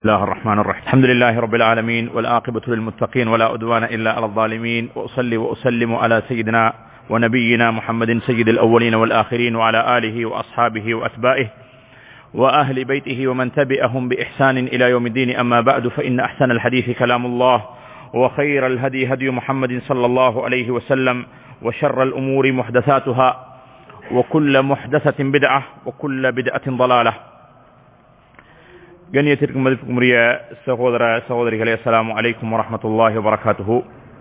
الله الرحمن الرحيم الحمد لله رب العالمين والآقبة للمتقين ولا أدوان إلا على الظالمين وأصلي وأسلم على سيدنا ونبينا محمد سيد الأولين والآخرين وعلى آله وأصحابه وأتباعه وأهل بيته ومن تبعهم بإحسان إلى يوم الدين أما بعد فإن أحسن الحديث كلام الله وخير الهدي هدي محمد صلى الله عليه وسلم وشر الأمور محدثاتها وكل محدثة بدعة وكل بدعة ضلالة கண்ணியத்திற்கும் மதிப்புக்கும் உரிய சகோதர சகோதரிகளே அஸ்லாம் அலைக்கும் வரமத்துல்லாஹி வரகாத்துஹு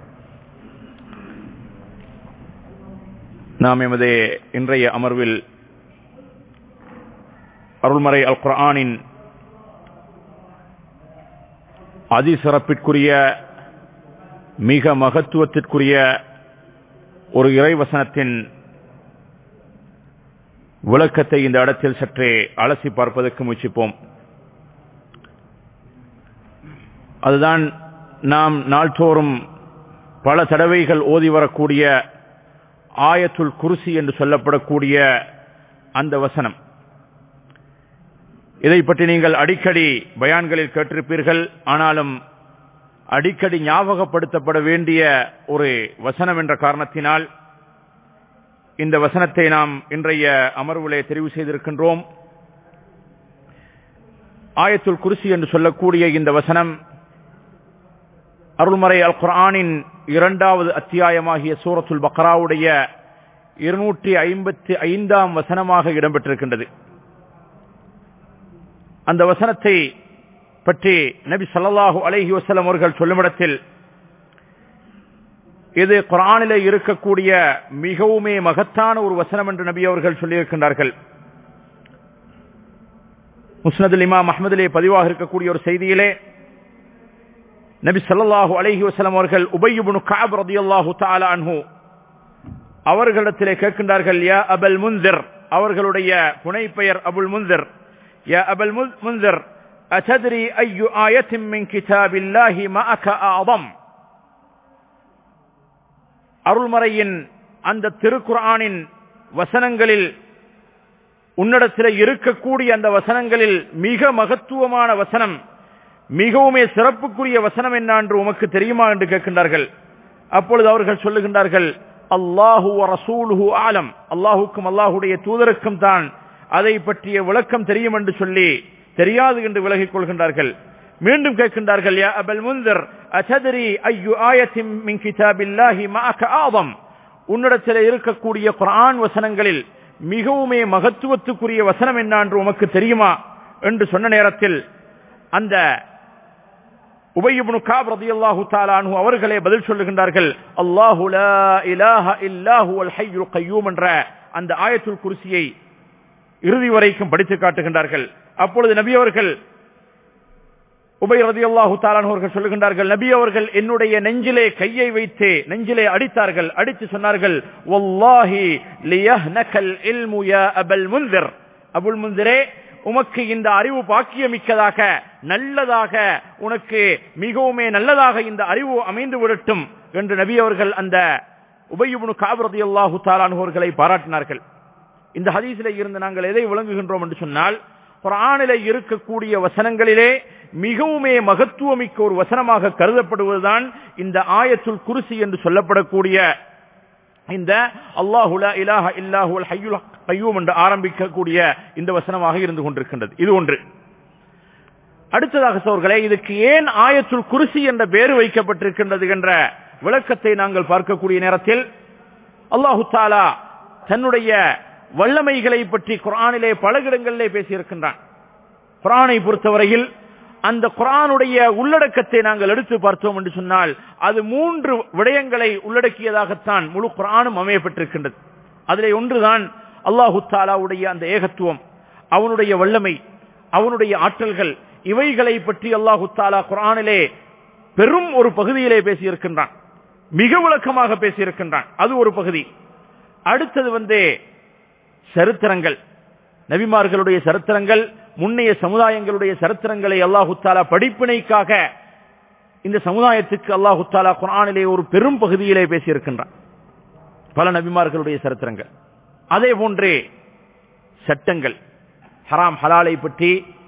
நாம் எமது இன்றைய அமர்வில் அருள்மறை அல் குர்ஆனின் அதிசிறப்பிற்குரிய மிக மகத்துவத்திற்குரிய ஒரு இறைவசனத்தின் விளக்கத்தை இந்த இடத்தில் சற்றே அலசி பார்ப்பதற்கு முயற்சிப்போம் அதுதான் நாம் நாள்தோறும் பல தடவைகள் ஓதி வரக்கூடிய ஆயத்துல் குருசி என்று சொல்லப்படக்கூடிய அந்த வசனம் இதை பற்றி நீங்கள் அடிக்கடி பயான்களில் கேட்டிருப்பீர்கள் ஆனாலும் அடிக்கடி ஞாபகப்படுத்தப்பட வேண்டிய ஒரு வசனம் என்ற காரணத்தினால் இந்த வசனத்தை நாம் இன்றைய அமர்விலே தெரிவு செய்திருக்கின்றோம் ஆயத்துல் குருசி என்று சொல்லக்கூடிய இந்த வசனம் அருள்மறை அல் குரானின் இரண்டாவது அத்தியாயமாகிய சூரத்துல் பக்ராவுடைய இருநூற்றி ஐம்பத்தி ஐந்தாம் வசனமாக இடம்பெற்றிருக்கின்றது அந்த வசனத்தை பற்றி நபி சல்லாஹூ அலஹி வசலம் அவர்கள் சொல்லுமிடத்தில் இது குரானிலே இருக்கக்கூடிய மிகவுமே மகத்தான ஒரு வசனம் என்று நபி அவர்கள் சொல்லியிருக்கின்றார்கள் முஸ்னதுல் இமாம் அஹமதிலே பதிவாக இருக்கக்கூடிய ஒரு செய்தியிலே நபி சல்லாஹூ அலஹி வசலம் அவர்கள் உபயுபுனு காப் ரதி அல்லாஹு தாலா அன்ஹு அவர்களிடத்திலே கேட்கின்றார்கள் யா அபல் முந்திர் அவர்களுடைய புனை பெயர் அபுல் முந்திர் யா அபல் முந்திர் أتدري أي آية من كتاب الله معك أعظم அருள்மறையின் அந்த திருக்குரானின் வசனங்களில் உன்னிடத்தில் இருக்கக்கூடிய அந்த வசனங்களில் மிக மகத்துவமான வசனம் மிகவுமே சிறப்புக்குரிய வசனம் என்ன என்று உமக்கு தெரியுமா என்று கேட்கின்றார்கள் அப்பொழுது அவர்கள் சொல்லுகின்றார்கள் அல்லாஹு ரசூலுஹு ஆலம் அல்லாஹுக்கும் அல்லாஹுடைய தூதருக்கும் தான் அதை பற்றிய விளக்கம் தெரியும் என்று சொல்லி தெரியாது என்று விலகிக் கொள்கின்றார்கள் மீண்டும் கேட்கின்றார்கள் யா அபல் முந்தர் அச்சதரி ஐயு ஆயத்தின் மின் கிதாபில்லாஹி மாக்க ஆதம் உன்னிடத்தில் இருக்கக்கூடிய குரான் வசனங்களில் மிகவுமே மகத்துவத்துக்குரிய வசனம் என்ன என்று உமக்கு தெரியுமா என்று சொன்ன நேரத்தில் அந்த உபயுபனு காப் ரதியல்லாஹு தாலானு அவர்களே பதில் சொல்லுகின்றார்கள் அல்லாஹு லா இலாஹ இல்லாஹு அல் ஹய்யுல் கய்யூம் என்ற அந்த ஆயத்துல் குர்சியை இறுதி வரைக்கும் படித்து காட்டுகின்றார்கள் அப்பொழுது நபி அவர்கள் உபை ரதி அல்லாஹு அவர்கள் சொல்லுகின்றார்கள் நபி அவர்கள் என்னுடைய நெஞ்சிலே கையை வைத்து நெஞ்சிலே அடித்தார்கள் அடித்து சொன்னார்கள் ஒல்லாஹி லியஹ்னகல் இல்மு யா அபல் முன்திர் அபுல் முன்திரே உமக்கு இந்த அறிவு பாக்கியமிக்கதாக நல்லதாக உனக்கு மிகவுமே நல்லதாக இந்த அறிவு அமைந்து விடட்டும் என்று நபி அவர்கள் அந்த உபயுபனு காபிரதி அல்லாஹு தாலானுவர்களை பாராட்டினார்கள் இந்த ஹதீஸிலே இருந்து நாங்கள் எதை விளங்குகின்றோம் என்று சொன்னால் குரானிலே இருக்கக்கூடிய வசனங்களிலே மிகவுமே மகத்துவமிக்க ஒரு வசனமாக கருதப்படுவதுதான் இந்த ஆயத்துல் குருசி என்று சொல்லப்படக்கூடிய இந்த அல்லாஹுல இலாஹ இல்லாஹுல் ஹையுல் கையூம் என்று ஆரம்பிக்கக்கூடிய இந்த வசனமாக இருந்து கொண்டிருக்கின்றது இது ஒன்று அடுத்ததாக சோர்களே இதுக்கு ஏன் ஆயத்துல் குருசி என்ற பேரு வைக்கப்பட்டிருக்கின்றது என்ற விளக்கத்தை நாங்கள் பார்க்கக்கூடிய நேரத்தில் அல்லாஹு தாலா தன்னுடைய வல்லமைகளை பற்றி குரானிலே பல இடங்களிலே பேசியிருக்கின்றான் குரானை பொறுத்தவரையில் அந்த குரானுடைய உள்ளடக்கத்தை நாங்கள் எடுத்து பார்த்தோம் என்று சொன்னால் அது மூன்று விடயங்களை உள்ளடக்கியதாகத்தான் முழு குரானும் அமையப்பட்டிருக்கின்றது அதிலே ஒன்றுதான் அல்லாஹு தாலாவுடைய அந்த ஏகத்துவம் அவனுடைய வல்லமை அவனுடைய ஆற்றல்கள் இவைகளை பற்றி அல்லாஹு தாலா குரானிலே பெரும் ஒரு பகுதியிலே பேசியிருக்கின்றான் மிக விளக்கமாக பேசியிருக்கின்றான் அது ஒரு பகுதி அடுத்தது வந்து சரித்திரங்கள் நபிமார்களுடைய சரித்திரங்கள் முன்னைய சமுதாயங்களுடைய சரித்திரங்களை அல்லாஹு தாலா படிப்பினைக்காக இந்த சமுதாயத்துக்கு அல்லாஹு தாலா குரானிலே ஒரு பெரும் பகுதியிலே பேசியிருக்கின்றான் பல நபிமார்களுடைய சரித்திரங்கள் அதே போன்றே சட்டங்கள் ஹராம் ஹலாலை பற்றி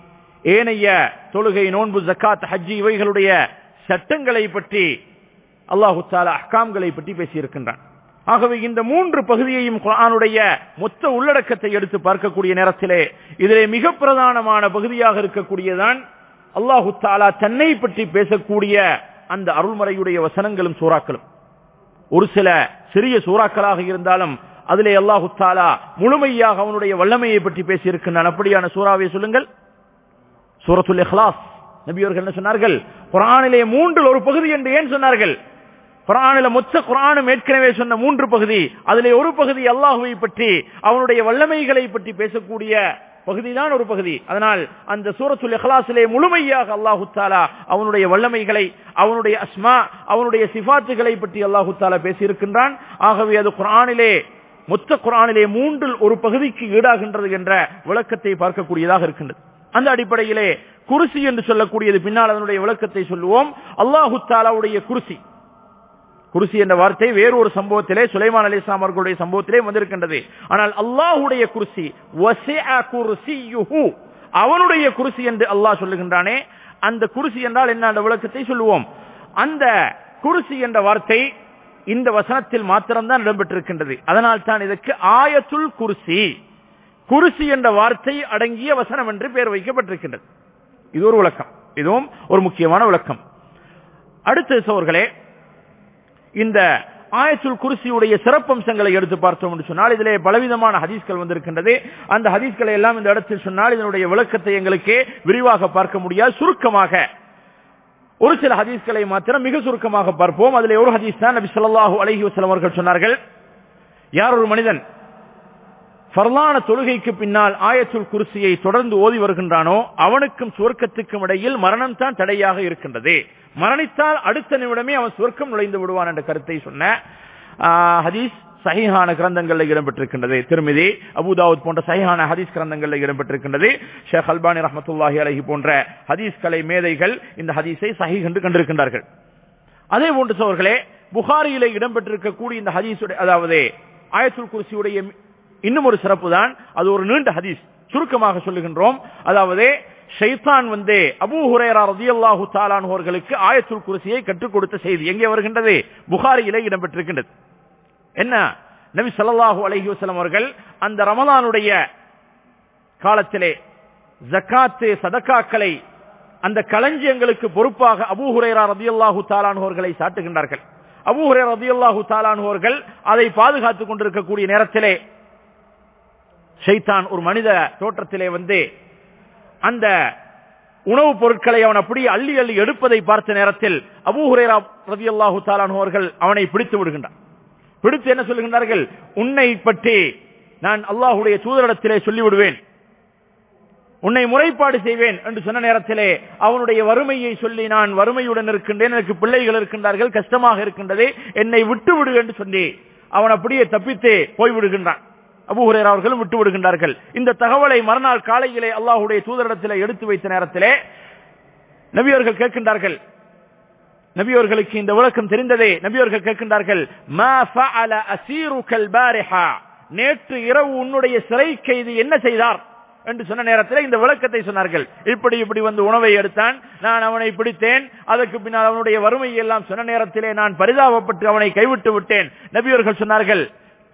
ஏனைய தொழுகை நோன்பு ஜக்காத் ஹஜ்ஜி இவைகளுடைய சட்டங்களை பற்றி அல்லாஹு தாலா அஹ்காம்களை பற்றி பேசியிருக்கின்றான் ஆகவே இந்த மூன்று பகுதியையும் குரானுடைய மொத்த உள்ளடக்கத்தை எடுத்து பார்க்கக்கூடிய நேரத்திலே இதிலே மிக பிரதானமான பகுதியாக இருக்கக்கூடியதான் அல்லாஹு தாலா தன்னை பற்றி பேசக்கூடிய அந்த அருள்மறையுடைய வசனங்களும் சூறாக்களும் ஒரு சில சிறிய சூறாக்களாக இருந்தாலும் அதிலே அல்லாஹு தாலா முழுமையாக அவனுடைய வல்லமையை பற்றி பேசியிருக்கின்றான் அப்படியான சூறாவை சொல்லுங்கள் சூரத்துல் இஹ்லாஸ் நபியவர்கள் என்ன சொன்னார்கள் குரானிலே மூன்றில் ஒரு பகுதி என்று ஏன் சொன்னார்கள் குரானில மொத்த குரானும் ஏற்கனவே சொன்ன மூன்று பகுதி அதிலே ஒரு பகுதி அல்லாஹுவை பற்றி அவனுடைய வல்லமைகளை பற்றி பேசக்கூடிய பகுதிதான் ஒரு பகுதி அதனால் அந்த சூரத்துல் இஹ்லாஸிலே முழுமையாக அல்லாஹு தாலா அவனுடைய வல்லமைகளை அவனுடைய அஸ்மா அவனுடைய சிபாத்துகளை பற்றி அல்லாஹு தாலா பேசியிருக்கின்றான் ஆகவே அது குரானிலே மொத்த குரானிலே மூன்றில் ஒரு பகுதிக்கு ஈடாகின்றது என்ற விளக்கத்தை பார்க்கக்கூடியதாக இருக்கின்றது அந்த அடிப்படையிலே குருசி என்று சொல்லக்கூடியது பின்னால் அதனுடைய விளக்கத்தை சொல்லுவோம் அல்லாஹு தாலாவுடைய குருசி குருசி என்ற வார்த்தை வேறொரு சம்பவத்திலே சுலைமான் அலி இஸ்லாம் அவர்களுடைய சம்பவத்திலே வந்திருக்கின்றது ஆனால் அல்லாஹுடைய குருசி அவனுடைய குருசி என்று அல்லாஹ் சொல்லுகின்றானே அந்த குருசி என்றால் என்ன அந்த விளக்கத்தை சொல்லுவோம் அந்த குருசி என்ற வார்த்தை இந்த வசனத்தில் மாத்திரம்தான் இடம்பெற்றிருக்கின்றது அதனால் தான் இதற்கு ஆயத்துல் குருசி குருசி என்ற வார்த்தை அடங்கிய வசனம் என்று பெயர் வைக்கப்பட்டிருக்கின்றது இது ஒரு விளக்கம் இதுவும் ஒரு முக்கியமான விளக்கம் அடுத்த சோர்களே இந்த ஆயத்துல் குருசியுடைய சிறப்பம்சங்களை எடுத்து பார்த்தோம் என்று சொன்னால் இதிலே பலவிதமான ஹதீஸ்கள் வந்திருக்கின்றது அந்த ஹதீஸ்களை எல்லாம் இந்த இடத்தில் சொன்னால் இதனுடைய விளக்கத்தை எங்களுக்கு விரிவாக பார்க்க முடியாது சுருக்கமாக ஒரு சில ஹதீஸ்களை மாத்திரம் மிக சுருக்கமாக பார்ப்போம் அதிலே ஒரு ஹதீஸ் தான் நபி ஸல்லல்லாஹு அலைஹி வஸல்லம் அவர்கள் சொன்னார்கள் யார் ஒரு மனிதன் ஃபர்லான தொழுகைக்கு பின்னால் ஆயத்துல் குருசியை தொடர்ந்து ஓதி வருகின்றானோ அவனுக்கும் சுவர்க்கத்துக்கும் இடையில் மரணம் தான் தடையாக இருக்கின்றது மரணித்தால் அடுத்த நிமிடமே அவன் சுவர்க்கம் நுழைந்து விடுவான் என்ற கருத்தை சொன்ன ஹதீஸ் சஹிஹான கிரந்தங்களில் இடம்பெற்றிருக்கின்றது திருமிதி அபுதாவுத் போன்ற சஹிஹான ஹதீஸ் கிரந்தங்களில் இடம்பெற்றிருக்கின்றது ஷேக் அல்பானி ரஹமத்துல்லாஹி அலஹி போன்ற ஹதீஸ் கலை மேதைகள் இந்த ஹதீஸை சஹி என்று கண்டிருக்கின்றார்கள் அதே போன்று சோர்களே புகாரியிலே இடம்பெற்றிருக்கக்கூடிய இந்த ஹதீஸுடைய அதாவது ஆயத்துல் குருசியுடைய இன்னும் ஒரு சிறப்பு தான் அது ஒரு நீண்ட ஹதீஸ் சுருக்கமாக சொல்லுகின்றோம் அதாவது ஷைத்தான் வந்து அபூ ஹுரேரா ரதியல்லாஹு தாலான் அவர்களுக்கு ஆயத்துல் குருசியை கற்றுக் கொடுத்த செய்தி எங்கே வருகின்றது புகாரியிலே இடம்பெற்றிருக்கின்றது என்ன நபி ஸல்லல்லாஹு அலைஹி வஸல்லம் அவர்கள் அந்த ரமலானுடைய காலத்திலே ஜக்காத்து சதக்காக்களை அந்த களஞ்சியங்களுக்கு பொறுப்பாக அபூ ஹுரேரா ரதியல்லாஹு தாலான் அவர்களை சாட்டுகின்றார்கள் அபூ ஹுரேரா ரதியல்லாஹு தாலான் அவர்கள் அதை பாதுகாத்துக் கொண்டிருக்கக்கூடிய நேரத்திலே ஷைத்தான் ஒரு மனித தோற்றத்திலே வந்து அந்த உணவுப் பொருட்களை அவன் அப்படியே அள்ளி அள்ளி எடுப்பதை பார்த்த நேரத்தில் அபூஹுரேரா ரதி அல்லாஹு அவர்கள் அவனை பிடித்து விடுகின்றான் பிடித்து என்ன சொல்லுகின்றார்கள் உன்னை பற்றி நான் அல்லாஹுடைய தூதரிடத்திலே சொல்லிவிடுவேன் உன்னை முறைப்பாடு செய்வேன் என்று சொன்ன நேரத்திலே அவனுடைய வறுமையை சொல்லி நான் வறுமையுடன் இருக்கின்றேன் எனக்கு பிள்ளைகள் இருக்கின்றார்கள் கஷ்டமாக இருக்கின்றது என்னை விட்டு விடு என்று சொல்லி அவன் அப்படியே தப்பித்து போய்விடுகின்றான் அபுஹுரேர் அவர்களும் விட்டு விடுகின்றார்கள் இந்த தகவலை மறுநாள் காலையிலே அல்லாஹுடைய தூதரிடத்திலே எடுத்து வைத்த நேரத்திலே நபியவர்கள் கேட்கின்றார்கள் நபியவர்களுக்கு இந்த விளக்கம் தெரிந்ததே நபியவர்கள் கேட்கின்றார்கள் நேற்று இரவு உன்னுடைய சிறை கைது என்ன செய்தார் என்று சொன்ன நேரத்தில் இந்த விளக்கத்தை சொன்னார்கள் இப்படி இப்படி வந்து உணவை எடுத்தான் நான் அவனை பிடித்தேன் அதற்கு பின்னால் அவனுடைய வறுமையை எல்லாம் சொன்ன நேரத்திலே நான் பரிதாபப்பட்டு அவனை கைவிட்டு விட்டேன் நபியவர்கள் சொன்னார்கள்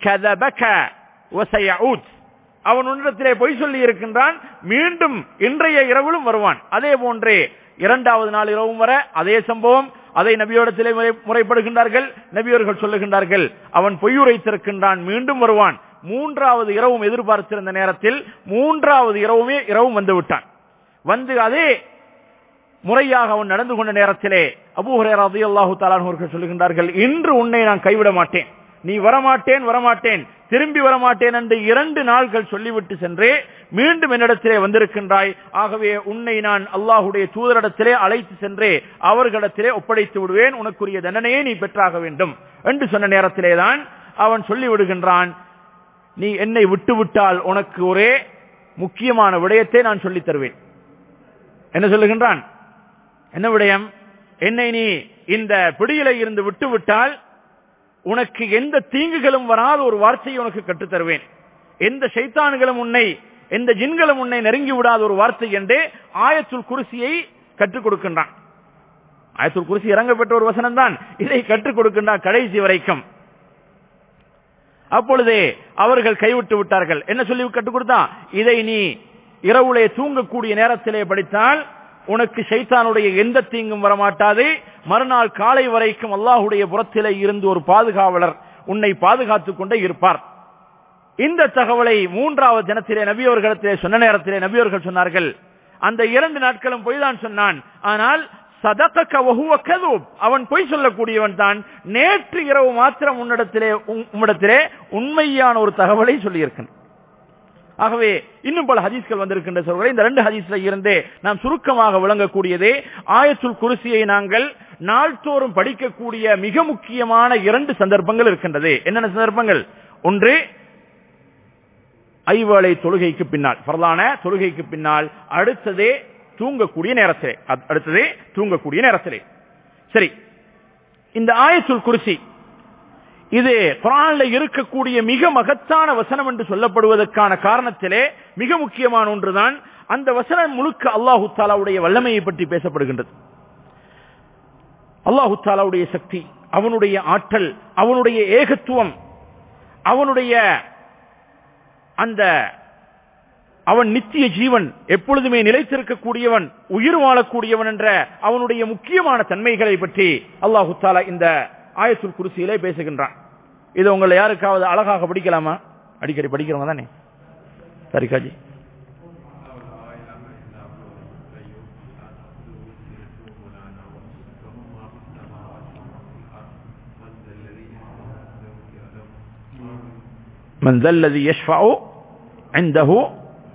அவன் உன்னிடத்திலே பொய் சொல்லி இருக்கின்றான் மீண்டும் இன்றைய இரவிலும் வருவான் அதே போன்றே இரண்டாவது நாள் இரவும் வர அதே சம்பவம் அதை நபியோடத்திலே முறைப்படுகின்றார்கள் நபியோர்கள் சொல்லுகின்றார்கள் அவன் பொய்யுரைத்திருக்கின்றான் மீண்டும் வருவான் மூன்றாவது இரவும் எதிர்பார்த்திருந்த நேரத்தில் மூன்றாவது இரவுமே இரவும் வந்து விட்டான் வந்து அதே முறையாக அவன் நடந்து கொண்ட நேரத்திலே அபூஹரே ரதி அல்லாஹு தாலான் சொல்லுகின்றார்கள் இன்று உன்னை நான் கைவிட மாட்டேன் நீ வரமாட்டேன் வரமாட்டேன் திரும்பி வரமாட்டேன் என்று இரண்டு நாள்கள் சொல்லிவிட்டு சென்றே மீண்டும் என்னிடத்திலே வந்திருக்கின்றாய் ஆகவே உன்னை நான் அல்லாஹுடைய தூதரிடத்திலே அழைத்து சென்றே அவர்களிடத்திலே ஒப்படைத்து விடுவேன் உனக்குரிய தண்டனையை நீ பெற்றாக வேண்டும் என்று சொன்ன நேரத்திலே தான் அவன் சொல்லி விடுகின்றான் நீ என்னை விட்டு விட்டால் உனக்கு ஒரே முக்கியமான விடயத்தை நான் சொல்லித் தருவேன் என்ன சொல்லுகின்றான் என்ன விடயம் என்னை நீ இந்த பிடியில இருந்து விட்டு விட்டால் உனக்கு எந்த தீங்குகளும் வராத ஒரு வார்த்தையை உனக்கு கற்றுத்தருவேன் எந்த சைத்தான்களும் உன்னை எந்த ஜின்களும் உன்னை நெருங்கி விடாத ஒரு வார்த்தை என்று ஆயத்துல் குருசியை கற்றுக் கொடுக்கின்றான் ஆயத்துல் குருசி இறங்கப்பட்ட ஒரு வசனம் தான் இதை கற்றுக் கொடுக்கின்றான் கடைசி வரைக்கும் அப்பொழுதே அவர்கள் கைவிட்டு விட்டார்கள் என்ன சொல்லி கற்றுக் கொடுத்தான் இதை நீ இரவுலே தூங்கக்கூடிய நேரத்திலே படித்தால் உனக்கு ஷைத்தானுடைய எந்த தீங்கும் வரமாட்டாது மறுநாள் காலை வரைக்கும் அல்லாஹுடைய புறத்திலே இருந்து ஒரு பாதுகாவலர் உன்னை பாதுகாத்துக் கொண்டே இருப்பார் இந்த தகவலை மூன்றாவது தினத்திலே நபியவர்களிடத்திலே சொன்ன நேரத்திலே நபியவர்கள் சொன்னார்கள் அந்த இரண்டு நாட்களும் பொய்தான் சொன்னான் ஆனால் சதக்க வகுவ கதூப் அவன் பொய் சொல்லக்கூடியவன் தான் நேற்று இரவு மாத்திரம் உன்னிடத்திலே உம்மிடத்திலே உண்மையான ஒரு தகவலை சொல்லியிருக்கிறான் ஆகவே இன்னும் பல ஹதீஸ்கள் வந்திருக்கின்ற சொல்களை இந்த ரெண்டு ஹதீஸ்ல இருந்தே நாம் சுருக்கமாக விளங்கக்கூடியதே ஆயத்துல் குருசியை நாங்கள் நாள்தோறும் படிக்கக்கூடிய மிக முக்கியமான இரண்டு சந்தர்ப்பங்கள் இருக்கின்றது என்னென்ன சந்தர்ப்பங்கள் ஒன்று ஐவேளை தொழுகைக்கு பின்னால் பரலான தொழுகைக்கு பின்னால் அடுத்ததே தூங்கக்கூடிய நேரத்திலே அடுத்ததே தூங்கக்கூடிய நேரத்திலே சரி இந்த ஆயத்துல் குருசி இது குரான்ல இருக்கக்கூடிய மிக மகத்தான வசனம் என்று சொல்லப்படுவதற்கான காரணத்திலே மிக முக்கியமான ஒன்றுதான் அந்த வசனம் முழுக்க அல்லாஹு தாலாவுடைய வல்லமையை பற்றி பேசப்படுகின்றது அல்லாஹு தாலாவுடைய சக்தி அவனுடைய ஆற்றல் அவனுடைய ஏகத்துவம் அவனுடைய அந்த அவன் நித்திய ஜீவன் எப்பொழுதுமே நிலைத்திருக்கக்கூடியவன் உயிர் வாழக்கூடியவன் என்ற அவனுடைய முக்கியமான தன்மைகளை பற்றி அல்லாஹு தாலா இந்த ஆயத்துல் குருசியிலே பேசுகின்றான் இது உங்களை யாருக்காவது அழகாக படிக்கலாமா அடிக்கடி படிக்கிறவங்க தானே சரிகாஜி من ذا الذي يشفع عنده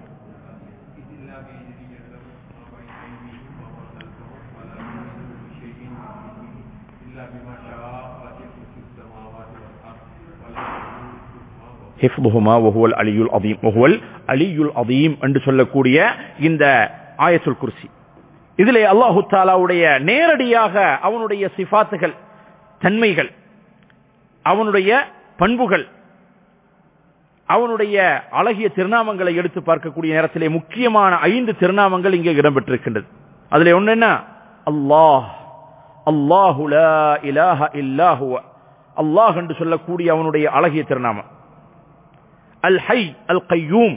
ஹிஃப்துஹுமா வஹுவல் அலியுல் அதீம் வஹுவல் அலியுல் அதீம் என்று சொல்லக்கூடிய இந்த ஆயத்துல் குர்சி இதிலே அல்லாஹு தாலாவுடைய நேரடியாக அவனுடைய சிஃபாத்துகள் தன்மைகள் அவனுடைய பண்புகள் அவனுடைய அழகிய திருநாமங்களை எடுத்து பார்க்கக்கூடிய நேரத்திலே முக்கியமான ஐந்து திருநாமங்கள் இங்கே இடம்பெற்றிருக்கின்றது அதுல ஒண்ணு என்ன அல்லாஹ் அல்லாஹு லா இலாஹ இல்லாஹுவ அல்லாஹ் என்று சொல்லக்கூடிய அவனுடைய அழகிய திருநாமம் அல் ஹை அல் கையூம்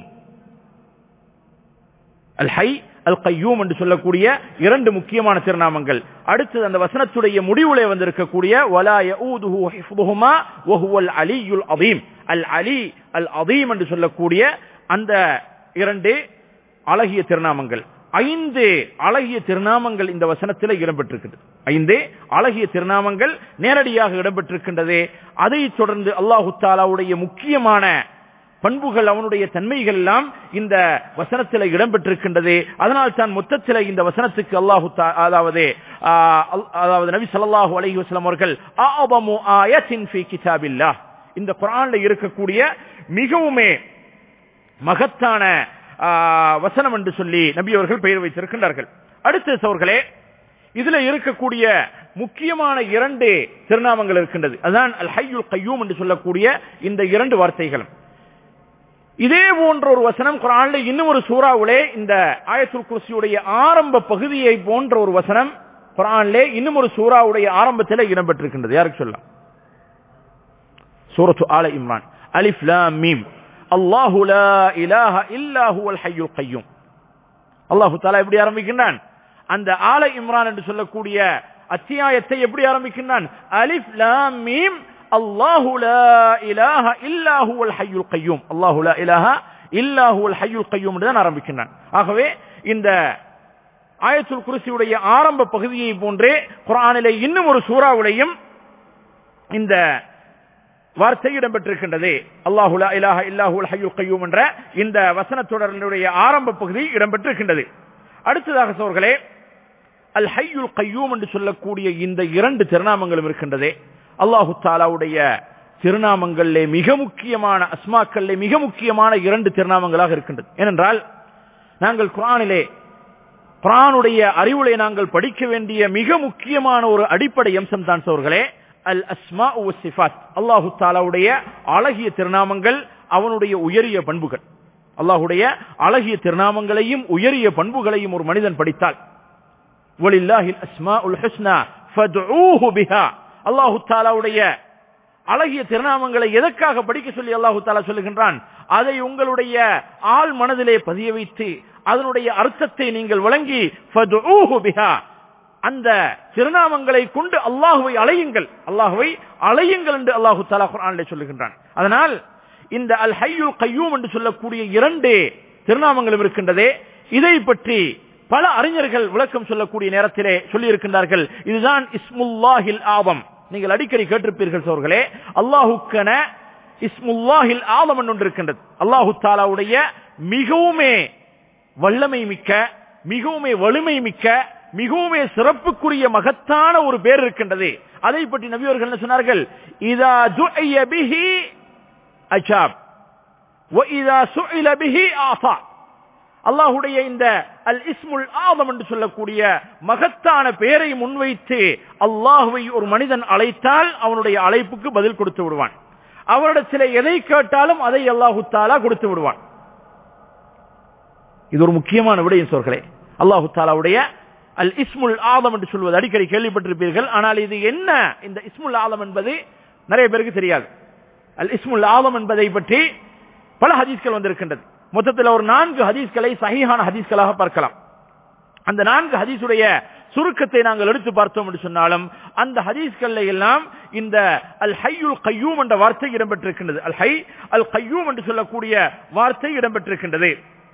அல் ஹை அல் கையூம் என்று சொல்லக்கூடிய இரண்டு முக்கியமான திருநாமங்கள் அடுத்தது அந்த வசனத்துடைய முடிவுலே வந்திருக்கக்கூடிய வலா யஊதுஹு ஹிஃபுஹுமா வஹுவல் அலியுல் அதீம் அல் அலி அல் அதீம் என்று சொல்லக்கூடிய அந்த இரண்டு அழகிய திருநாமங்கள் ஐந்து அழகிய திருநாமங்கள் இந்த வசனத்தில் இடம்பெற்றிருக்கிறது ஐந்து அழகிய திருநாமங்கள் நேரடியாக இடம்பெற்றிருக்கின்றது அதை தொடர்ந்து அல்லாஹு தாலாவுடைய முக்கியமான பண்புகள் அவனுடைய தன்மைகள் எல்லாம் இந்த வசனத்தில் இடம்பெற்றிருக்கின்றது அதனால் தான் மொத்தத்தில் இந்த வசனத்துக்கு அல்லாஹு அதாவது அதாவது நபி சல்லாஹூ அலஹி வஸ்லாம் அவர்கள் ஆபமு ஆயத்தின் ஃபி கிதாபில்லா இந்த குரான்ல இருக்கக்கூடிய மிகவுமே மகத்தான வசனம் என்று சொல்லி நபி அவர்கள் பெயர் வைத்திருக்கின்றார்கள் அடுத்த சவர்களே இதுல இருக்கக்கூடிய முக்கியமான இரண்டு திருநாமங்கள் இருக்கின்றது அதுதான் அல் ஹையுல் கையூம் என்று சொல்லக்கூடிய இந்த இரண்டு வார்த்தைகளும் இதே போன்ற ஒரு வசனம் குரான்ல இன்னும் ஒரு சூறாவிலே இந்த ஆயத்துல் குர்சியுடைய ஆரம்ப பகுதியை போன்ற ஒரு வசனம் குரான்லே இன்னும் ஒரு சூறாவுடைய ஆரம்பத்தில் இடம்பெற்றிருக்கின்றது யாருக்கு சொல்லலாம் சூரத்து ஆல இம்ரான் அலிஃப் லாம் மீம் அல்லாஹு லா இலாஹ இல்லா ஹுவல் ஹய்யுல் கய்யூம் அல்லாஹு தஆலா எப்படி ஆரம்பிக்கின்றான் அந்த ஆல இம்ரான் என்று சொல்லக்கூடிய அத்தியாயத்தை எப்படி ஆரம்பிக்கின்றான் அலிஃப் லாம் மீம் அல்லாஹு லா இலாஹ இல்லா ஹுவல் ஹய்யுல் கய்யூம் அல்லாஹு லா இலாஹ இல்லா ஹுவல் ஹய்யுல் கய்யூம் தான் ஆரம்பிக்கின்றான் ஆகவே இந்த ஆயத்துல் குருசியுடைய ஆரம்ப பகுதியை போன்றே குரானிலே இன்னும் ஒரு சூறாவுடையும் இந்த வார்த்தை இடம்பெற்றிருக்கின்றது அல்லாஹு லா இலாஹ இல்லாஹுல் ஹய்யுல் கய்யூம் என்ற இந்த வசனத்தொடரினுடைய ஆரம்ப பகுதி இடம்பெற்றிருக்கின்றது அடுத்ததாக சோர்களே அல் ஹய்யுல் கய்யூம் என்று சொல்லக்கூடிய இந்த இரண்டு திருநாமங்களும் இருக்கின்றதே அல்லாஹு தாலாவுடைய திருநாமங்களிலே மிக முக்கியமான அஸ்மாக்களிலே மிக முக்கியமான இரண்டு திருநாமங்களாக இருக்கின்றது ஏனென்றால் நாங்கள் குரானிலே குரானுடைய அறிவுரை நாங்கள் படிக்க வேண்டிய மிக முக்கியமான ஒரு அடிப்படை அம்சம் தான் சோர்களே அல் அஸ்மா சிஃபாத் அல்லாஹு தாலாவுடைய அழகிய திருநாமங்கள் அவனுடைய உயரிய பண்புகள் அல்லாஹுடைய அழகிய திருநாமங்களையும் உயரிய பண்புகளையும் ஒரு மனிதன் படித்தால் வலில்லாஹில் அஸ்மாஉல் ஹுஸ்னா ஃபத்ஊஹு பிஹா அல்லாஹு தஆலாவுடைய அழகிய திருநாமங்களை எதற்காக படிக்க சொல்லி அல்லாஹு தாலா சொல்லுகின்றான் அதை உங்களுடைய ஆள் மனதிலே பதிய வைத்து அதனுடைய அர்த்தத்தை நீங்கள் வழங்கி ஃபத்ஊஹு பிஹா அந்த திருநாமங்களை கொண்டு அல்லாஹுவை அலையுங்கள் அல்லாஹுவை அலையுங்கள் என்று அல்லாஹு தாலா குர்ஆனிலே சொல்லுகின்றான் அதனால் இந்த அல் ஹய்யுல் கையூம் என்று சொல்லக்கூடிய இரண்டு திருநாமங்களும் இருக்கின்றதே இதை பற்றி பல அறிஞர்கள் விளக்கம் சொல்லக்கூடிய நேரத்திலே சொல்லி இருக்கின்றார்கள் இதுதான் இஸ்முல்லாஹில் ஆதம் நீங்கள் அடிக்கடி கேட்டிருப்பீர்கள் சோர்களே அல்லாஹுக்கென இஸ்முல்லாஹில் ஆதம் என்று ஒன்று இருக்கின்றது அல்லாஹு தாலாவுடைய மிகவுமே வல்லமை மிக்க மிகவுமே வலிமை மிக்க மிகவுமே சிறப்புக்குரிய மகத்தான ஒரு பேர் இருக்கின்றது அதை பற்றி நபியவர்கள் என்ன சொன்னார்கள் இதா துஐய பிஹி அஜாப் وَإِذَا سُئِلَ بِهِ آفَى அல்லாஹுடைய இந்த அல் இஸ்முல் ஆதம் என்று சொல்லக்கூடிய மகத்தான பெயரை முன்வைத்து அல்லாஹுவை ஒரு மனிதன் அழைத்தால் அவனுடைய அழைப்புக்கு பதில் கொடுத்து விடுவான் அவரிடத்தில் எதை கேட்டாலும் அதை அல்லாஹு தாலா கொடுத்து விடுவான் இது ஒரு முக்கியமான விடயம் சோர்களே அல்லாஹு தாலாவுடைய அல் இஸ்முல் ஆதம் என்று சொல்வது அடிக்கடி கேள்விப்பட்டிருப்பீர்கள் ஆனால் இது என்ன இந்த இஸ்முல் ஆதம் என்பது நிறைய பேருக்கு தெரியாது அல் இஸ்முல் ஆதம் என்பதை பற்றி பல ஹதீஸ்கள் வந்திருக்கின்றது மொத்தத்தில் ஒரு நான்கு ஹதீஸ்களை சஹீஹான ஹதீஸ்களாக பார்க்கலாம் அந்த நான்கு ஹதீஸுடைய சுருக்கத்தை நாங்கள் எடுத்து பார்த்தோம் என்று சொன்னாலும் அந்த ஹதீஸ்கள்ல எல்லாம் இந்த அல் ஹையுல் கையூம் என்ற வார்த்தை இடம்பெற்றிருக்கின்றது அல் ஹை அல் கையூம் என்று சொல்லக்கூடிய வார்த்தை இடம்பெற்றிருக்கின்றது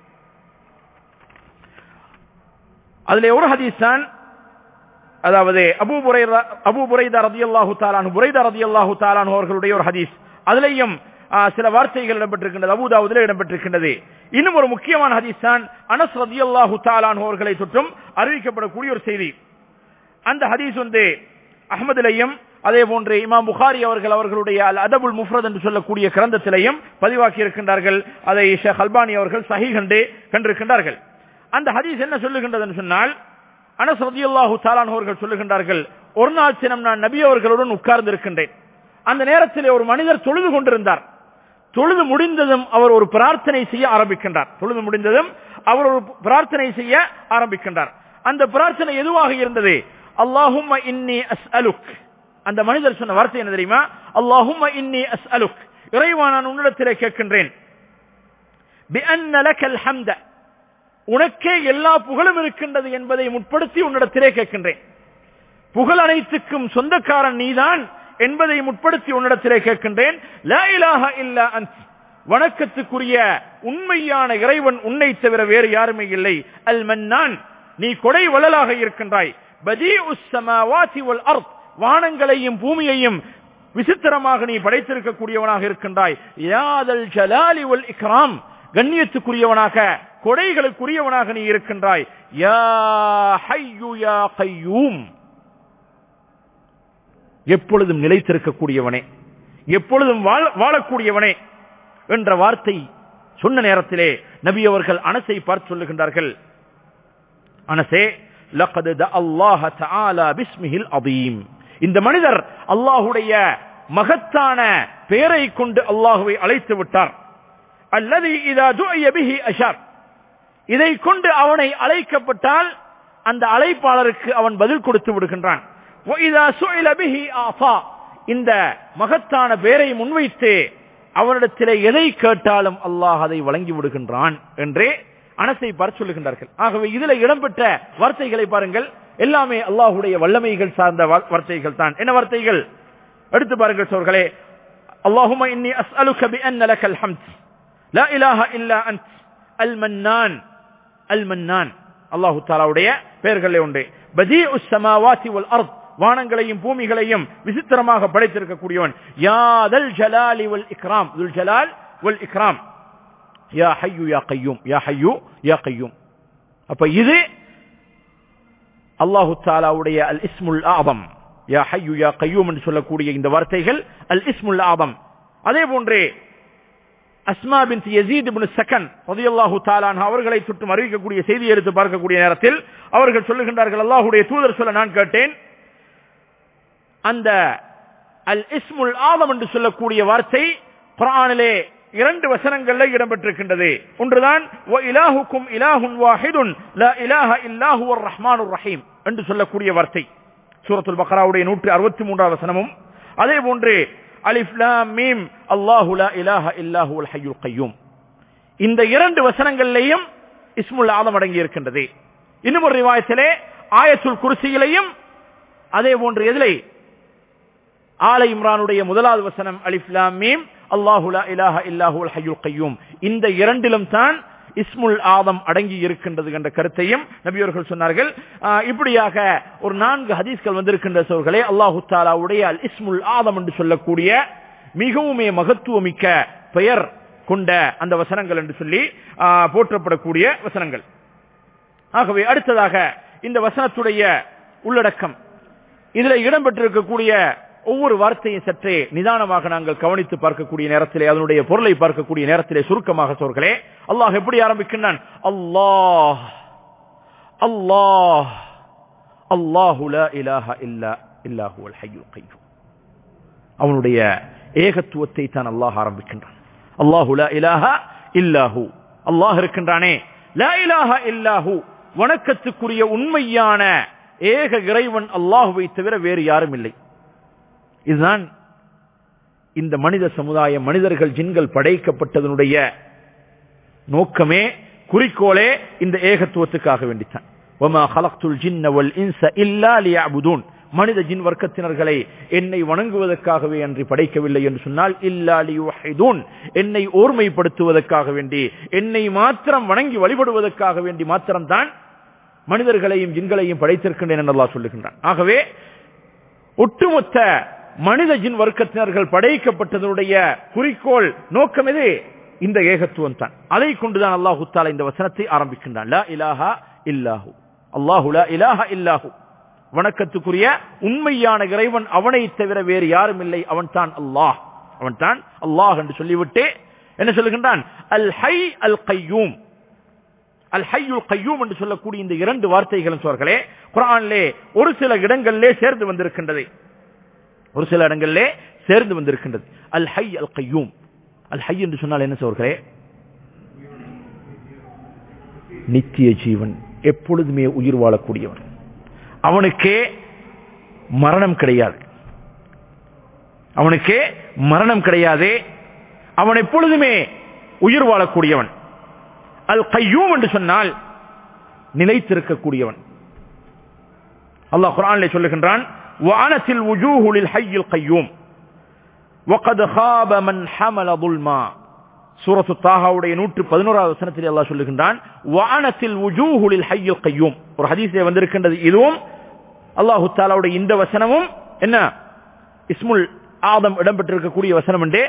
அதிலே ஒரு ஹதீஸ் தான் அதாவது அபு புரைதா அபு புரைதா ரதியல்லாஹு தாலானு புரைதா ரதியல்லாஹு தாலானு அவர்களுடைய ஒரு ஹதீஸ் அதுலேயும் சில வார்த்தைகள் இடம்பெற்றிருக்கின்றது அபுதாவுதில் இடம்பெற்றிருக்கின்றது இன்னும் ஒரு முக்கியமான ஹதீஸ் தான் அனஸ் ரதியல்லாஹு தாலான் அவர்களை தொற்றும் அறிவிக்கப்படக்கூடிய ஒரு செய்தி அந்த ஹதீஸ் வந்து அஹமதுலையும் அதே போன்று இமாம் புகாரி அவர்கள் அவர்களுடைய அல் அதபுல் முஃப்ரத் என்று சொல்லக்கூடிய கிரந்தத்திலையும் பதிவாக்கி இருக்கின்றார்கள் அதை ஷேக் அல்பானி அவர்கள் சஹி கண்டு கண்டிருக்கின்றார்கள் அந்த ஹதீஸ் என்ன சொல்லுகின்றது சொன்னால் அனஸ் ரதியல்லாஹு தாலான் அவர்கள் சொல்லுகின்றார்கள் ஒரு நாள் தினம் நான் நபி அவர்களுடன் உட்கார்ந்து இருக்கின்றேன் அந்த நேரத்தில் ஒரு மனிதர் தொழுது கொண்டிருந்தார் தொழுது முடிந்ததும் அவர் ஒரு பிரார்த்தனை செய்ய ஆரம்பிக்கின்றார் தொழுது முடிந்ததும் அவர் ஒரு பிரார்த்தனை செய்ய ஆரம்பிக்கின்றார் அந்த பிரார்த்தனை எதுவாக இருந்தது அல்லாஹும் இன்னி அஸ் அலுக் அந்த மனிதர் சொன்ன வார்த்தை என்ன தெரியுமா அல்லாஹும் இன்னி அஸ் அலுக் இறைவா நான் உன்னிடத்திலே கேட்கின்றேன் உனக்கே எல்லா புகழும் இருக்கின்றது என்பதை முற்படுத்தி உன்னிடத்திலே கேட்கின்றேன் புகழ் அனைத்துக்கும் சொந்தக்காரன் நீதான் என்பதை முற்படுத்தி உன்னிடத்திலே கேட்கின்றேன் வணக்கத்துக்குரிய உண்மையான இறைவன் உன்னை தவிர வேறு யாருமே இல்லை அல் மன்னான் நீ கொடை வள்ளலாக இருக்கின்றாய் வானங்களையும் பூமியையும் விசித்திரமாக நீ படைத்திருக்கக்கூடியவனாக இருக்கின்றாய் யாதல் ஜலாலி வல் இக்ராம் கண்ணியத்துக்குரியவனாக கொடைகளுக்குரியவனாக நீ இருக்கின்றாய் யா ஹையு யா கையூம் எப்பொழுதும் நிலைத்திருக்கக்கூடியவனே எப்பொழுதும் வாழக்கூடியவனே என்ற வார்த்தை சொன்ன நேரத்திலே நபி அவர்கள் அனசை பார்த்து சொல்லுகின்றார்கள் அனசே இந்த மனிதர் அல்லாஹுடைய மகத்தான பெயரை கொண்டு அல்லாஹுவை அழைத்து விட்டார் அல்லது அஷார் இதை கொண்டு அவனை அழைக்கப்பட்டால் அந்த அழைப்பாளருக்கு அவன் பதில் கொடுத்து விடுகின்றான் இந்த மகத்தான பேரை முன்வைத்து அவனிடத்திலே எதை கேட்டாலும் அல்லாஹ் அதை வழங்கி விடுகின்றான் என்றே அனசை பார்த்து சொல்லுகின்றார்கள் ஆகவே இதுல இடம்பெற்ற வார்த்தைகளை பாருங்கள் எல்லாமே அல்லாஹுடைய வல்லமைகள் சார்ந்த வார்த்தைகள் தான் என்ன வார்த்தைகள் எடுத்து பாருங்கள் சோர்களே அல்லாஹும இன்னி அஸ்அலுக பிஅன்ன லக்கல் ஹம்த் லா இலாஹ இல்லா அன்த் அல் மன்னான் அல் மன்னான் அல்லாஹு தாலாவுடைய பெயர்களே உண்டு பதீஉஸ் ஸமாவாதி வல் அர்த் வானங்களையும் பூமிகளையும் விசித்திரமாக படைத்திருக்கக்கூடியவன் யாதல் ஜலாலி வல் இக்ராம் துல் ஜலால் வல் இக்ராம் யா ஹையு யா கையூம் யா ஹையு யா கையூம் அப்ப இது அல்லாஹு தாலாவுடைய அல் இஸ்முல் ஆதம் யா ஹையு யா கையூம் என்று சொல்லக்கூடிய இந்த வார்த்தைகள் அல் இஸ்முல் ஆதம் அதே போன்றே அஸ்மா பின் யசீத் இப்னு சக்கன் ரலியல்லாஹு தஆலா அவர்களை சுற்றும் அறிவிக்கக்கூடிய செய்தி எடுத்து பார்க்கக்கூடிய நேரத்தில் அவர்கள் சொல்லுகின்றார்கள் அல்லாஹ்வுடைய தூதர் சொல்ல நான் கேட்டேன் அந்த அல் இஸ்முல் ஆதம் என்று சொல்லக்கூடிய வார்த்தை குர்ஆனிலே இரண்டு வசனங்கள்ல இடம்பெற்றிருக்கின்றது ஒன்றுதான் "வ இலாஹுக்கும் இலாஹுன் வாஹிதுன் லா இலாஹ இல்லாஹு அர் ரஹ்மானுர் ரஹீம் என்று சொல்லக்கூடிய வார்த்தை சூரத்துல் பக்ராவுடைய நூற்றி அறுபத்தி மூன்றாவது வசனமும் அதே போன்று அலிஃப் லாம் மீம் அல்லாஹு லா இலாஹ இல்லாஹு அல் ஹய்யுல் கய்யூம் இந்த இரண்டு வசனங்களிலேயும் இஸ்முல் ஆதம் அடங்கி இருக்கின்றது இன்னும் ஒரு ரிவாயத்திலே ஆயத்துல் குர்சியிலையும் அதே போன்று எதிலே ஆல இம்ரானுடைய முதலாவது வசனம் அலிஃப் லாம் மீம் அல்லாஹு லா இலாஹ இல்லாஹு அல் ஹய்யுல் கய்யூம் இந்த இரண்டிலும் தான் இஸ்முல் ஆதம் அடங்கி இருக்கின்றது என்ற கருத்தையும் நபியவர்கள் சொன்னார்கள் ஆஹ், இப்படியாக ஒரு நான்கு ஹதீஸ்கள் வந்திருக்கின்ற சோர்களே அல்லாஹு தாலாவுடைய அல் இஸ்முல் ஆதம் என்று சொல்லக்கூடிய மிகவுமே மகத்துவமிக்க பெயர் கொண்ட அந்த வசனங்கள் என்று சொல்லி ஆஹ், போற்றப்படக்கூடிய வசனங்கள் ஆகவே அடுத்ததாக இந்த வசனத்துடைய உள்ளடக்கம் இதுல இடம்பெற்றிருக்கக்கூடிய ஒவ்வொரு வார்த்தையும் சற்றே நிதானமாக நாங்கள் கவனித்து பார்க்கக்கூடிய நேரத்திலே அதனுடைய பொருளை பார்க்கக்கூடிய நேரத்திலே சுருக்கமாக சோர்களே அல்லாஹ் எப்படி ஆரம்பிக்கின்றான் அல்லாஹ் அல்லாஹ் அல்லாஹு லா இலாஹ இல்லா இல்லாஹு அல் ஹய்யுல் கய்யூம் அவனுடைய ஏகத்துவத்தை தான் அல்லாஹ் ஆரம்பிக்கின்றான் அல்லாஹு லா இலாஹ இல்லாஹு அல்லாஹ் இருக்கின்றானே லா இலாஹ இல்லாஹு வணக்கத்துக்குரிய உண்மையான ஏக இறைவன் அல்லாஹுவை தவிர வேறு யாரும் இல்லை இதுதான் இந்த மனித சமுதாயம் மனிதர்கள் ஜின்கள் படைக்கப்பட்டதனுடைய நோக்கமே குறிக்கோளே இந்த ஏகத்துவத்துக்காக வேண்டித்தான் وَمَا خَلَقْتُ الْجِنَّ وَالْإِنسَ إِلَّا لِيَعْبُدُونَ மனித ஜின் வர்க்கத்தினர்களை என்னை வணங்குவதற்காகவே அன்றி படைக்கவில்லை என்று சொன்னால் இல்லா லியுஹிதூன் என்னை ஓர்மைப்படுத்துவதற்காக வேண்டி என்னை மாத்திரம் வணங்கி வழிபடுவதற்காக வேண்டி மாத்திரம்தான் மனிதர்களையும் ஜின்களையும் படைத்திருக்கின்றேன் என்று அல்லாஹ் சொல்லுகின்றான் ஆகவே ஒட்டுமொத்த மனித ஜின் வர்க்கத்தினர்கள் படைக்கப்பட்டதனுடைய குறிக்கோள் நோக்கம் எது இந்த ஏகத்துவம் தான் அதை கொண்டுதான் அல்லாஹு தாலா இந்த வசனத்தை ஆரம்பிக்கின்றான் லா இலாஹா இல்லாஹு அல்லாஹு லா இலாஹா இல்லாஹு வணக்கத்துக்குரிய உண்மையான இறைவன் அவனை தவிர வேறு யாரும் இல்லை அவன் தான் அல்லாஹ் அவன் தான் அல்லாஹ் என்று சொல்லிவிட்டு என்ன சொல்லுகின்றான் அல் ஹை அல் கையூம் அல் ஹையுல் கையூம் என்று சொல்லக்கூடிய இந்த இரண்டு வார்த்தைகளும் சோர்களே குரானிலே ஒரு சில இடங்களிலே சேர்ந்து வந்திருக்கின்றது ஒரு சில இடங்களிலே சேர்ந்து வந்திருக்கின்றது அல் ஹை அல் கையூம் அல் ஹை என்று சொன்னால் என்ன சோர்களே நித்திய ஜீவன் எப்பொழுதுமே உயிர் வாழக்கூடியவன் அவனுக்கே மரணம் கிடையாது அவனுக்கே மரணம் கிடையாது அவன் எப்பொழுதுமே உயிர் வாழக்கூடியவன் அல் கையூம் என்று சொன்னால் நிலைத்திருக்கக்கூடியவன் அல்லாஹ் குரானிலே சொல்லுகின்றான் வானத்தில் உஜூஹுலில் ஹையில் கையூம் وقد خاب من حمل ظلما சூரத்து தாகாவுடைய நூற்று பதினோராவது வசனத்தில் அல்லாஹ் சொல்லுகின்றான் வானத்தில் உஜூஹுலில் ஹையில் கையூம் ஒரு ஹதீஸிலே வந்திருக்கின்றது இதுவும் அல்லாஹு தாலாவுடைய இந்த வசனமும் என்ன இஸ்முல் ஆதம் இடம்பெற்றிருக்கக்கூடிய வசனம் என்றே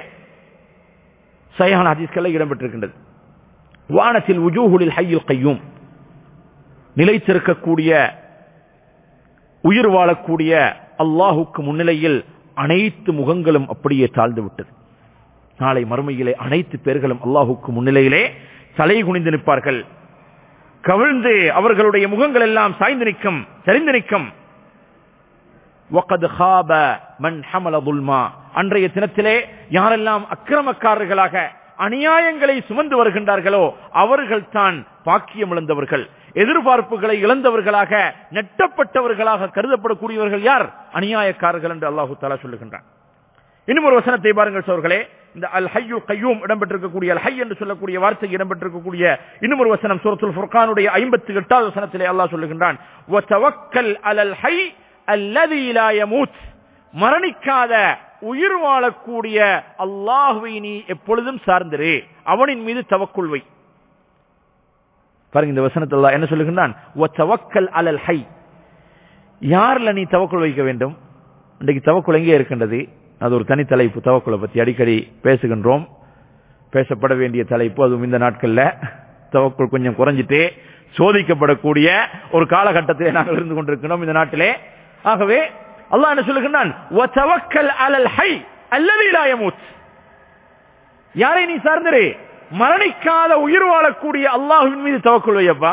சைஹான ஹதீஸ்களை இடம்பெற்றிருக்கின்றது வானத்தில் உஜூஹுலில் ஹையில் கையும் நிலைத்திருக்கக்கூடிய உயிர் வாழக்கூடிய அல்லாஹுக்கு முன்னிலையில் அனைத்து முகங்களும் அப்படியே தாழ்ந்து விட்டது நாளை மறுமையிலே அனைத்து பேர்களும் அல்லாஹுக்கு முன்னிலையிலே தலை குனிந்து நிற்பார்கள் கவிழ்ந்து அவர்களுடைய முகங்கள் எல்லாம் சாய்ந்து நிற்கும் சரிந்து நிற்கும் وَقَدْ خَابَ مَنْ حَمَلَ ظُلْمًا அன்றைய தினத்திலே யாரெல்லாம் அக்கிரமக்காரர்களாக அநியாயங்களை சுமந்து வருகின்றார்களோ அவர்கள் தான் பாக்கியம் இழந்தவர்கள் எதிர்பார்ப்புகளை இழந்தவர்களாக நெட்டப்பட்டவர்களாக கருதப்படக்கூடியவர்கள் யார் அநியாயக்காரர்கள் என்று அல்லாஹு தாலா சொல்லுகின்றான் இன்னும் ஒரு வசனத்தை பாருங்கள் சோர்களே இந்த அல் ஹையு கையூம் இடம்பெற்றிருக்கக்கூடிய அல் ஹை என்று சொல்லக்கூடிய வார்த்தை இடம்பெற்றிருக்கக்கூடிய இன்னும் ஒரு வசனம் சூரத்துல் ஃபுர்கானுடைய ஐம்பத்தி எட்டாவது வசனத்திலே அல்லாஹ் சொல்லுகின்றான் "வதவக்கல் அலல் ஹை அல்லதி லா யமூத்." மரணிக்காத உயிர் வாழக்கூடிய அல்லாஹுவை நீ எப்பொழுதும் சார்ந்திரு அவனின் மீது தவக்குள் வை பாருங்க இந்த வசனத்தில் அல்லாஹ் என்ன சொல்லுகின்றான் "வதவக்கல் அலல் ஹை யார்ல நீ தவக்குள் வைக்க வேண்டும் இன்றைக்கு தவக்குள் எங்கே இருக்கின்றது அது ஒரு தனி தலைப்பு தவக்குலை பத்தி அடிக்கடி பேசுகின்றோம் பேசப்பட வேண்டிய தலைப்பு அதுவும் இந்த நாட்கள்ல தவக்குள் கொஞ்சம் குறைஞ்சிட்டு சோதிக்கப்படக்கூடிய ஒரு காலகட்டத்திலே நாங்கள் இருந்து கொண்டிருக்கிறோம் இந்த நாட்டிலே ஆகவே அல்லாஹ் என்ன சொல்லுகின்றான் "வதவக்கல் அலல் ஹை அல்லதி லா யமூத்." யாரை நீ சார்ந்திரு மரணிக்காத உயிர் வாழக்கூடிய அல்லாஹுவின் மீது தவக்குள் வையப்பா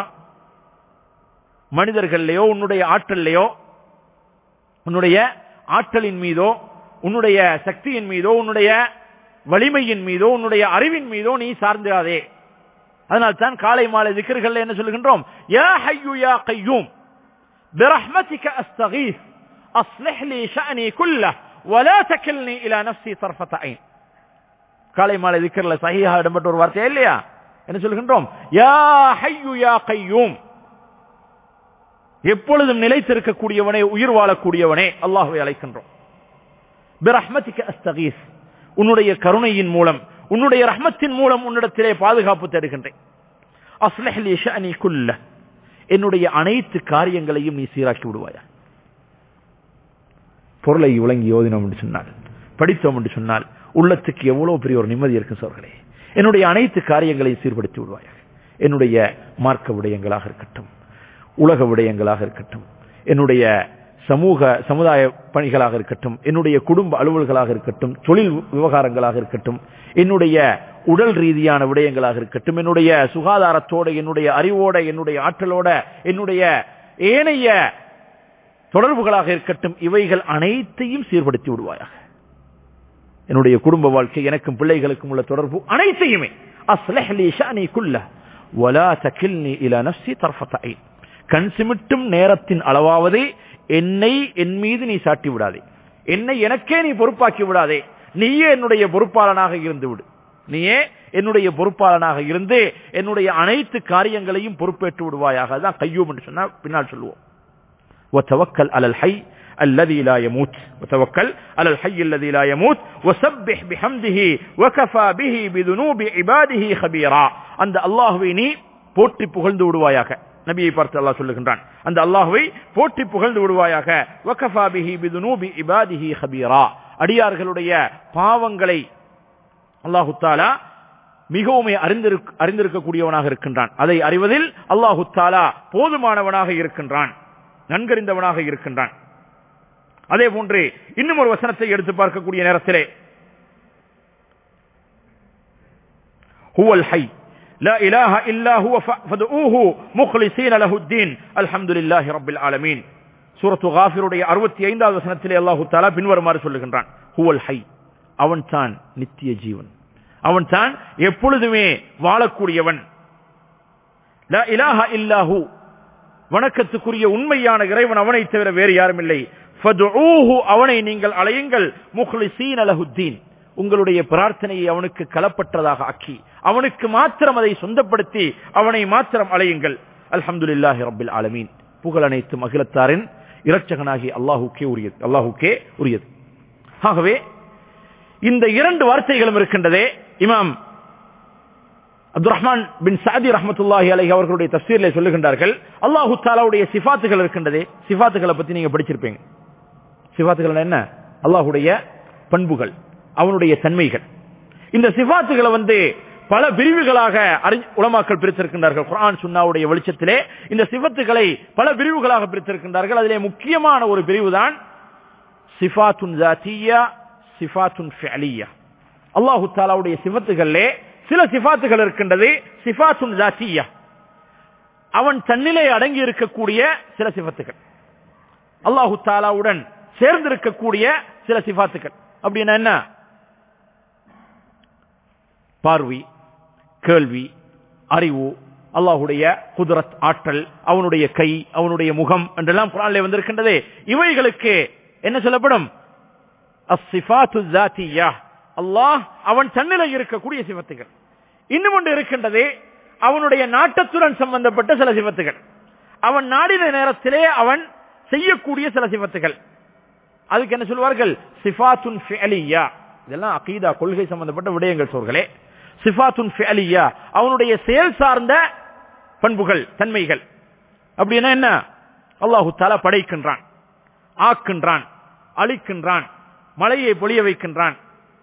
மனிதர்கள்லயோ உன்னுடைய ஆற்றல்லையோ உன்னுடைய ஆற்றலின் மீதோ உன்னுடைய சக்தியின் மீதோ உன்னுடைய வலிமையின் மீதோ உன்னுடைய அறிவின் மீதோ நீ சார்ந்திராதே அதனால் தான் காலை மாலை திக்கர்கள் என்ன சொல்லுகின்றோம் யா ஹையு யா கையூம் برحمتك استغيث اصلح لي شأني كله ولا تكلني الى نفسي طرفة عين காலை மாலை திக்கர்ல சஹீஹா இடம்பெற்ற ஒரு வார்த்தையா இல்லையா என்ன சொல்கின்றோம் யா ஹையு யா கையூம் எப்பொழுதும் நிலைத்திருக்கக்கூடியவனே உயிர் வாழக்கூடியவனே அல்லாஹுவை அழைக்கின்றோம் பிரஹ்மதிக்க அஸ்தகீஸ் உன்னுடைய கருணையின் மூலம் உன்னுடைய ரஹ்மத்தின் மூலம் உன்னிடத்திலே பாதுகாப்பு தருகின்றேன் அஸ்லஹ்லி ஷஅனி குல்ல என்னுடைய அனைத்து காரியங்களையும் நீ சீராக்கி விடுவாயா பொருளை விளங்கி ஓதினோம் என்று சொன்னால் படித்தோம் என்று சொன்னால் உள்ளத்துக்கு எவ்வளவு பெரிய ஒரு நிம்மதி இருக்கும் சோர்களே என்னுடைய அனைத்து காரியங்களையும் சீர்படுத்தி விடுவாயாக என்னுடைய மார்க்க விடயங்களாக இருக்கட்டும் உலக விடயங்களாக இருக்கட்டும் என்னுடைய சமூக சமுதாய பணிகளாக இருக்கட்டும் என்னுடைய குடும்ப அலுவல்களாக இருக்கட்டும் தொழில் விவகாரங்களாக இருக்கட்டும் என்னுடைய உடல் ரீதியான விடயங்களாக இருக்கட்டும் என்னுடைய சுகாதாரத்தோட என்னுடைய அறிவோட என்னுடைய ஆற்றலோட என்னுடைய ஏனைய தொடர்புகளாக இருக்கட்டும் இவைகள் அனைத்தையும் சீர்படுத்தி விடுவாயாக என்னுடைய குடும்ப வாழ்க்கை எனக்கும் பிள்ளைகளுக்கும் உள்ள தொடர்பு அனைத்தையுமே அஸ்லஹ்லி ஷானி குல்ல வலா தகில்னி இலா நஃப்ஸி தர்ஃபத ஐன் கண் சிமிட்டும் நேரத்தின் அளவாவது என்னை என் மீது நீ சாட்டி விடாதே என்னை எனக்கே நீ பொறுப்பாக்கி விடாதே நீயே என்னுடைய பொறுப்பாளனாக இருந்து விடு நீயே என்னுடைய பொறுப்பாளனாக இருந்து என்னுடைய அனைத்து காரியங்களையும் பொறுப்பேற்று விடுவாயாக அதான் கையூம் என்று சொன்னா பின்னால் சொல்லுவோம் وتوكل على الحي الذي لا يموت وتوكل على الحي الذي لا يموت وسبح بحمده وكفى به بذنوب عباده خبيرا அந்த அல்லாஹ்வை நீ போற்றி புகழ்ந்து விடுவாயாக நபியை பார்த்து அல்லாஹ் சொல்லுகின்றான் அந்த அல்லாஹ்வை போற்றி புகழ்ந்து விடுவாயாக வகஃபா பிஹி பிதுனூபி இபாதிஹி ஹபீரா அடியார்களுடைய பாவங்களை அல்லாஹு தாலா மிகவும் அறிந்திருக்க அறிந்திருக்கக்கூடியவனாக இருக்கின்றான் அதை அறிவதில் அல்லாஹு தாலா போதுமானவனாக இருக்கின்றான் நன்கறிந்தவனாக இருக்கின்றான் அதே போன்று இன்னும் ஒரு வசனத்தை எடுத்து பார்க்கக்கூடிய நேரத்திலே ஹுவல் ஹை لا إله إلا هو فادعوه مخلصين له الدين الحمد لله رب العالمين சூரத்து காஃபிருடைய அறுபத்தி ஐந்தாவது வசனத்திலே அல்லாஹு தாலா பின்வருமாறு சொல்லுகின்றான் ஹுவல் ஹை அவன் தான் நித்திய ஜீவன் அவன் தான் எப்பொழுதுமே வாழக்கூடியவன் லா இலாஹ இல்லாஹு வணக்கத்துக்குரிய உண்மையான இறைவன் அவனை தவிர வேறு யாரும் இல்லை அவனை நீங்கள் அலையுங்கள் முஹ்லிசீன் அலஹுத்தீன் உங்களுடைய பிரார்த்தனையை அவனுக்கு களப்பற்றதாக ஆக்கி அவனுக்கு மாத்திரம் அதை சொந்தப்படுத்தி அவனை மாத்திரம் அலையுங்கள் அல்ஹம்துலில்லாஹி ரப்பில் ஆலமீன் புகழ் அனைத்து மகிழத்தாரின் இரட்சகனாகி அல்லாஹுக்கே உரியது அல்லாஹுக்கே உரியது ஆகவே இந்த இரண்டு வார்த்தைகளும் இருக்கின்றதே இமாம் அப்துல் ரஹ்மான் பின் சாதி ரஹமத்துல்லாஹி அலை அவர்களுடைய தஸ்தீரிலே சொல்லுகின்றார்கள் அல்லாஹு தாலாவுடைய சிஃபாத்துகள் இருக்கின்றதே சிஃபாத்துகளை பத்தி நீங்க படிச்சிருப்பீங்க சிஃபாத்துகள் என்ன அல்லாஹுடைய பண்புகள் அவனுடைய தன்மைகள் இந்த சிஃபாத்துகளை வந்து பல பிரிவுகளாக உலமாக்கள் பிரித்திருக்கின்றார்கள் குரான் சுன்னாவுடைய வெளிச்சத்திலே இந்த சிஃபத்துகளை பல பிரிவுகளாக பிரித்திருக்கின்றார்கள் அதிலே முக்கியமான ஒரு பிரிவு தான் சிஃபாத்துன் ஜாத்தியா சிஃபாத்துன் ஃபஅலியா அல்லாஹு தாலாவுடைய சிஃபத்துகளிலே சில சிஃபாத்துகள் இருக்கின்றது சிஃபாத்துன் ஜாத்தியா அவன் தன்னிலே அடங்கி இருக்கக்கூடிய சில சிஃபத்துகள் அல்லாஹு தாலாவுடன் சேர்ந்திருக்கக்கூடிய சில சிஃபாத்துகள் அப்படின்னா என்ன பார்வை கேள்வி அறிவு அல்லாஹுடைய குதிரத் ஆற்றல் அவனுடைய கை அவனுடைய முகம் என்றெல்லாம் குரானிலே வந்திருக்கின்றதே இவைகளுக்கு என்ன சொல்லப்படும் அல்லாஹ் அவன் தன்னிலை இருக்கக்கூடிய சிவத்துகள் இன்னும் ஒன்று இருக்கின்றது அவனுடைய நாட்டத்துடன் சம்பந்தப்பட்ட சில சிவத்துகள் அவன் நாடின நேரத்திலே அவன் செய்யக்கூடிய சில சிவத்துகள் அதுக்கு என்ன சொல்வார்கள் சிஃபாத்துன் ஃபிஅலியா இதெல்லாம் அகீதா கொள்கை சம்பந்தப்பட்ட விடயங்கள் சோர்களே சிஃபாத்துன் ஃபிஅலியா அவனுடைய செயல் சார்ந்த பண்புகள் தன்மைகள் அப்படின்னா என்ன அல்லாஹு தாலா படைக்கின்றான் ஆக்கின்றான் அழிக்கின்றான் மழையை பொழிய வைக்கின்றான்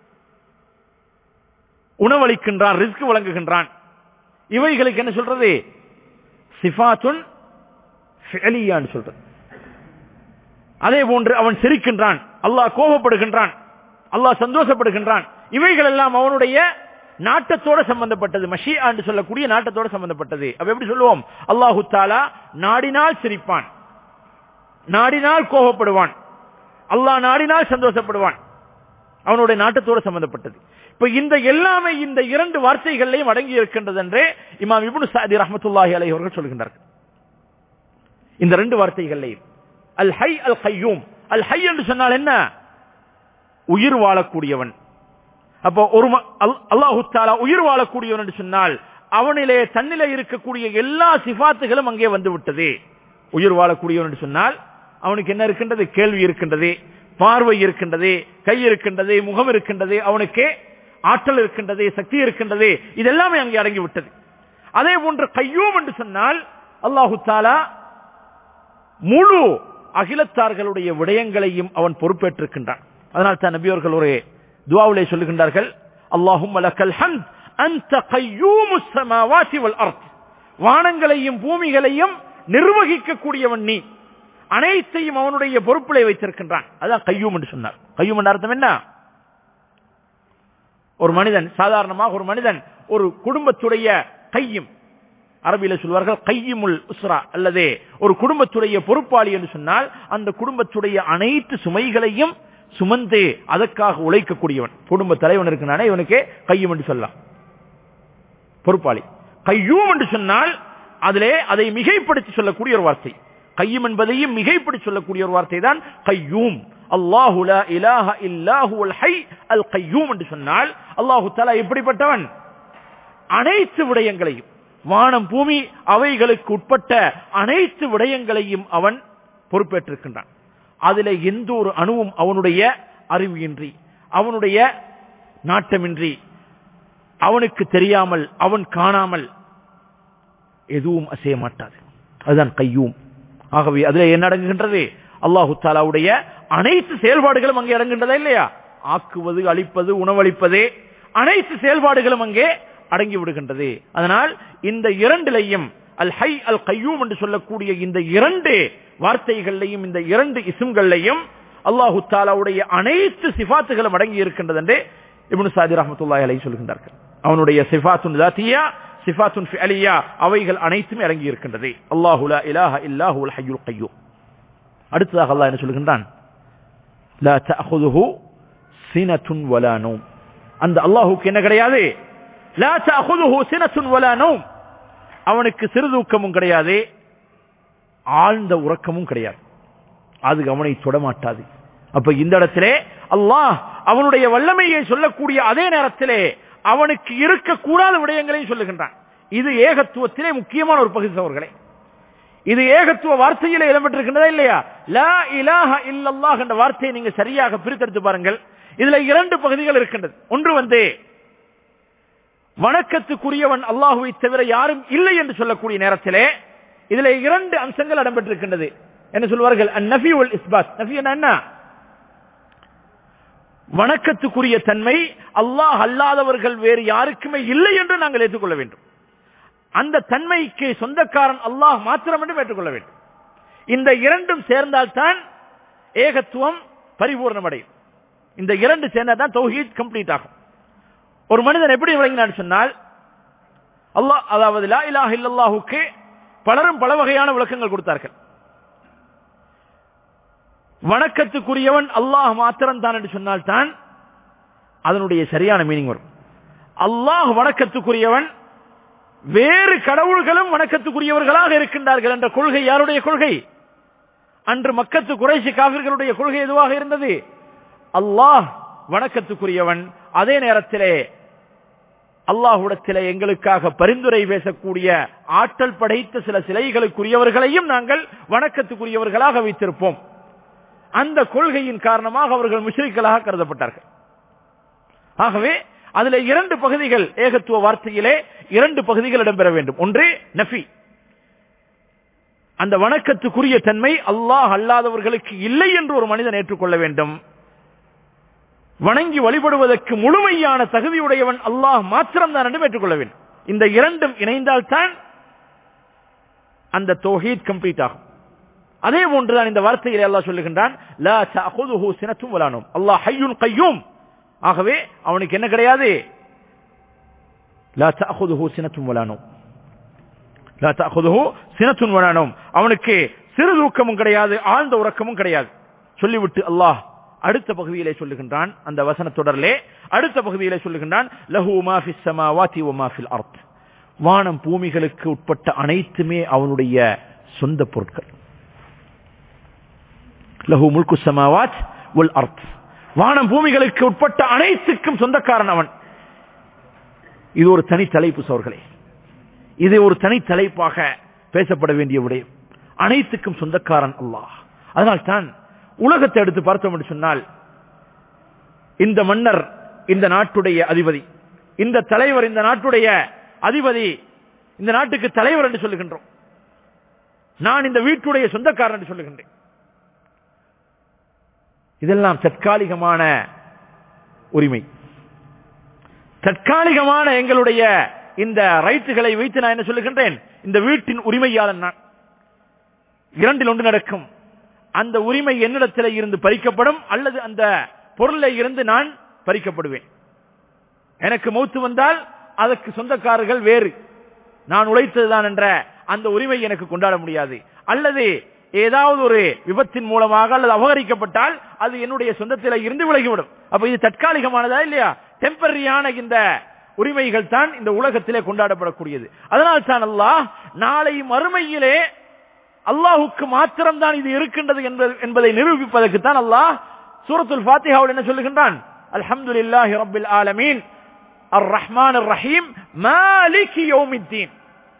உணவளிக்கின்றான் ரிஸ்க் வழங்குகின்றான் இவைகளுக்கு என்ன சொல்றது சிஃபாத்துன் ஃபிஅலியான்னு சொல்றது அதே போன்று அவன் சிரிக்கின்றான் அல்லாஹ் கோபப்படுகின்றான் அல்லாஹ் சந்தோஷப்படுகின்றான் இவைகள் எல்லாம் அவனுடைய நாட்டத்தோட சம்பந்தப்பட்டது மஷியா என்று சொல்லக்கூடிய நாட்டத்தோட சம்பந்தப்பட்டது அப்ப எப்படி சொல்லுவோம் அல்லாஹு தாலா நாடினால் சிரிப்பான் நாடினால் கோபப்படுவான் அல்லாஹ் நாடினால் சந்தோஷப்படுவான் அவனுடைய நாட்டத்தோட சம்பந்தப்பட்டது இப்ப இந்த எல்லாமே இந்த இரண்டு வார்த்தைகளையும் அடங்கி இருக்கின்றது என்றே இமாம் இப்னு சாதி ரஹமத்துல்லாஹி அலைஹி அவர்கள் சொல்கின்றார்கள் இந்த ரெண்டு வார்த்தைகளையும் அல் ஹை அல் கையூம் அல் ஹை என்று சொன்னால் என்ன உயிர் வாழக்கூடியவன் அப்போ ஒரு அல்லாஹு தாலா உயிர் வாழக்கூடியவன் என்று சொன்னால் அவனிலே தன்னிலே இருக்கக்கூடிய எல்லா சிபாத்துகளும் அங்கே வந்து விட்டது உயிர் வாழக்கூடியவன் என்று சொன்னால் அவனுக்கு என்ன இருக்கின்றது கேள்வி இருக்கின்றது பார்வை இருக்கின்றது கை இருக்கின்றது முகம் இருக்கின்றது அவனுக்கு ஆற்றல் இருக்கின்றது சக்தி இருக்கின்றது இதெல்லாமே அங்கே அடங்கி விட்டது அதே போன்று கையூம் என்று சொன்னால் அல்லாஹு தாலா முழு அகிலத்தார்களுடைய விடயங்களையும் அவன் பொறுப்பேற்றிருக்கின்றான் அதனால் தான் நபியோர்கள் ஒரு துவாவிலே சொல்லுகின்றார்கள் அல்லாஹும் லக்கல் ஹம்த் அந்த கையூமு ஸமாவாதி வல் அர்த் வானங்களையும் பூமிகளையும் நிர்வகிக்கக்கூடியவன் நீ அனைத்தையும் அவனுடைய பொறுப்பிலே வைத்திருக்கின்றான் அதான் கையூம் என்று சொன்னார் கையூம் என்ற அர்த்தம் என்ன ஒரு மனிதன் சாதாரணமாக ஒரு மனிதன் ஒரு குடும்பத்துடைய கையும் அரபியில சொல்வார்கள் கையுமுல் உஸ்ரா அல்லது ஒரு குடும்பத்துடைய பொறுப்பாளி என்று சொன்னால் அந்த குடும்பத்துடைய அனைத்து சுமைகளையும் சுமந்து அதற்காக உழைக்கக்கூடியவன் குடும்ப தலைவன் இருக்கிறானே இவனுக்கு கையும் என்று சொல்லலாம் பொறுப்பாளி கையூம் என்று சொன்னால் அதிலே அதை மிகைப்படுத்தி சொல்லக்கூடிய ஒரு வார்த்தை கையும் என்பதையும் மிகைப்படுத்தி சொல்லக்கூடிய ஒரு வார்த்தை தான் கையூம் அல்லாஹு லா இலாஹ இல்லாஹு அல் ஹை அல் கையூம் என்று சொன்னால் அல்லாஹு தலா எப்படிப்பட்டவன் அனைத்து விடயங்களையும் வானம் பூமி அவைகளுக்கு உட்பட்ட அனைத்து விடயங்களையும் அவன் பொறுப்பேற்றிருக்கின்றான் அதில் எந்த ஒரு அணுவும் அவனுடைய அறிவின்றி அவனுடைய நாட்டமின்றி அவனுக்கு தெரியாமல் அவன் காணாமல் எதுவும் அசைய மாட்டாது அதுதான் கையூம் ஆகவே அதில் என்ன அடங்குகின்றது அல்லாஹு தாலாவுடைய அனைத்து செயல்பாடுகளும் அங்கே அடங்குகின்றதா இல்லையா ஆக்குவது அழிப்பது உணவளிப்பது அனைத்து செயல்பாடுகளும் அங்கே அடங்கி விடுகின்றது அதனால் இந்த இரண்டிலையும் அல் ஹை அல் கையூம் என்று சொல்லக்கூடிய இந்த இரண்டு வார்த்தைகளையும் இந்த இரண்டு இசும்களையும் அல்லாஹு தாலாவுடைய அனைத்து சிபாத்துகளும் அடங்கி இருக்கின்றது என்று இப்னு சாதி ரஹமத்துல்லாஹி அலைஹி சொல்கின்றார்கள் அவனுடைய சிஃபாத்துன் தாத்தியா சிஃபாத்துன் ஃபிஅலியா அவைகள் அனைத்துமே அடங்கி இருக்கின்றது அல்லாஹு லா இலாஹ இல்லாஹு அல் ஹய்யுல் கய்யூம் அடுத்ததாக அல்லாஹ் என்ன சொல்கின்றான் லா தஅخذஹு சினத்துன் வலா நௌம் அந்த அல்லாஹ்வுக்கு என்ன கிடையாது லா தஅخذஹு சினத்துன் வலா நௌம் அவனுக்கு சிறுதூக்கமும் கிடையாது ஆழ்ந்த உறக்கமும் கிடையாது அது அவனை தொடமாட்டாது அப்ப இந்த இடத்திலே அல்லாஹ் அவனுடைய வல்லமையை சொல்லக்கூடிய அதே நேரத்திலே அவனுக்கு இருக்கக்கூடாத விடயங்களையும் சொல்லுகின்றான் இது ஏகத்துவத்திலே முக்கியமான ஒரு பகுதி அவர்களே இது ஏகத்துவ வார்த்தையிலே இடம்பெற்றிருக்கின்றதா இல்லையா லா இலாஹ இல்லல்லாஹ் என்ற வார்த்தையை நீங்க சரியாக பிரித்தெடுத்து பாருங்கள் இதுல இரண்டு பகுதிகள் இருக்கின்றது ஒன்று வந்து வணக்கத்துக்குரியவன் அல்லாஹுவை தவிர யாரும் இல்லை என்று சொல்லக்கூடிய நேரத்திலே இதுல இரண்டு அம்சங்கள் இடம்பெற்றிருக்கின்றது என்ன சொல்வார்கள் நஃபி உல் இஸ்பாத் நஃபி என்ன வணக்கத்துக்குரிய தன்மை அல்லாஹ் அல்லாதவர்கள் வேறு யாருக்குமே இல்லை என்று நாங்கள் ஏற்றுக்கொள்ள வேண்டும் அந்த தன்மைக்கு சொந்தக்காரன் அல்லாஹ் மாத்திரம் என்று ஏற்றுக்கொள்ள வேண்டும் இந்த இரண்டும் சேர்ந்தால்தான் ஏகத்துவம் பரிபூர்ணமடையும் இந்த இரண்டு சேர்ந்தால் தான் தௌஹீத் கம்ப்ளீட் ஆகும் ஒரு மனிதன் எப்படி விளங்கினான் சொன்னால் அல்லாஹ் அதாவது லா இலாஹ இல்லல்லாஹுக்கு பலரும் பல வகையான விளக்கங்கள் கொடுத்தார்கள் வணக்கத்துக்குரியவன் அல்லாஹ் மாத்திரம் தான் என்று சொன்னால் தான் அதனுடைய சரியான மீனிங் வரும் அல்லாஹ் வணக்கத்துக்குரியவன் வேறு கடவுள்களும் வணக்கத்துக்குரியவர்களாக இருக்கின்றார்கள் என்ற கொள்கை யாருடைய கொள்கை அன்று மக்கத்து குறைசி காவிர்களுடைய கொள்கை எதுவாக இருந்தது அல்லாஹ் வணக்கத்துக்குரியவன் அதே நேரத்திலே அல்லாஹுடத்திலே எங்களுக்காக பரிந்துரை பேசக்கூடிய ஆற்றல் படைத்த சில சிலைகளுக்குரியவர்களையும் நாங்கள் வணக்கத்துக்குரியவர்களாக வைத்திருப்போம் அந்த கொள்கையின் காரணமாக அவர்கள் முஸ்லிக்களாக கருதப்பட்டார்கள் ஆகவே அதுல இரண்டு பகுதிகள் ஏகத்துவ வார்த்தையிலே இரண்டு பகுதிகள் இடம்பெற வேண்டும் ஒன்று நஃபி அந்த வணக்கத்துக்குரிய தன்மை அல்லாஹ் அல்லாதவர்களுக்கு இல்லை என்று ஒரு மனிதன் ஏற்றுக்கொள்ள வேண்டும் வணங்கி வழிபடுவதற்கு முழுமையான தகுதியுடையவன் அல்லாஹ் மாத்திரம் தான் என்று ஏற்றுக்கொள்ள வேண்டும் இந்த இரண்டும் இணைந்தால்தான் அந்த தோஹீத் கம்ப்ளீட் ஆகும் அதே போன்றுதான் இந்த வார்த்தையிலே அல்லாஹ் சொல்லுகின்றான் லா தஅخذஹு சினத்தும் வலானும் அல்லாஹ் ஹய்யுன் கய்யூம் ஆகவே அவனுக்கு என்ன கிடையாது லா தஅخذஹு சினத்தும் வலானும் லா தஅخذஹு சினத்தும் வலானும் அவனுக்கு சிறு தூக்கமும் கிடையாது ஆழ்ந்த உறக்கமும் கிடையாது சொல்லிவிட்டு அல்லாஹ் அடுத்த பகுதியிலே சொல்லுகின்றான் அந்த வசன தொடரிலே அடுத்த பகுதியிலே சொல்லுகின்றான் லஹு மாஃபிஸ் சமாவாதி வ மாஃபில் அர்த் வானம் பூமிகளுக்கு உட்பட்ட அனைத்துமே அவனுடைய சொந்த பொருட்கள் லஹு முல்கு சமாவாத் வல் அர்த் வானம் பூமிகளுக்கு உட்பட்ட அனைத்துக்கும் சொந்தக்காரன் அவன் இது ஒரு தனி தலைப்பு சோர்களே இது ஒரு தனி தலைப்பாக பேசப்பட வேண்டிய விடயம் அனைத்துக்கும் சொந்தக்காரன் அல்லாஹ் அதனால் தான் உலகத்தை எடுத்து பார்த்தோம் என்று சொன்னால் இந்த மன்னர் இந்த நாட்டுடைய அதிபதி இந்த தலைவர் இந்த நாட்டுடைய அதிபதி இந்த நாட்டுக்கு தலைவர் என்று சொல்லுகின்றோம் நான் இந்த வீட்டுடைய சொந்தக்காரன் என்று சொல்லுகின்றேன் இதெல்லாம் தற்காலிகமான உரிமை தற்காலிகமான எங்களுடைய இந்த ரைட்டுகளை வைத்து நான் என்ன சொல்லுகின்றேன் இந்த வீட்டின் உரிமையாளன் நான் இரண்டில் ஒன்று நடக்கும் அந்த உரிமை என்னிடத்தில் இருந்து பறிக்கப்படும் அல்லது அந்த பொருளை இருந்து நான் பறிக்கப்படுவேன் எனக்கு மௌத்து வந்தால் அதற்கு சொந்தக்காரர்கள் வேறு நான் உழைத்ததுதான் என்ற அந்த உரிமை எனக்கு கொண்டாட முடியாது அல்லது ஏதாவது ஒரு விபத்தின் மூலமாக அல்லது அபகரிக்கப்பட்டால் அது என்னுடைய சொந்தத்தில் இருந்து விலகிவிடும் அப்ப இது தற்காலிகமானதா இல்லையா டெம்பரரியான இந்த உரிமைகள் தான் இந்த உலகத்திலே கொண்டாடப்படக்கூடியது அதனால் தான் அல்லாஹ் நாளை மறுமையிலே அல்லாஹுக்கு மாத்திரம்தான் இது இருக்கின்றது என்பதை நிரூபிப்பதற்கு தான் அல்லாஹ் சூரத்துல் ஃபாத்திஹாவில் என்ன சொல்லுகின்றான் அல்ஹம்துலில்லாஹி ரப்பில் ஆலமீன் அர் ரஹ்மான் ரஹீம் மாலிகி யௌமித்தீன்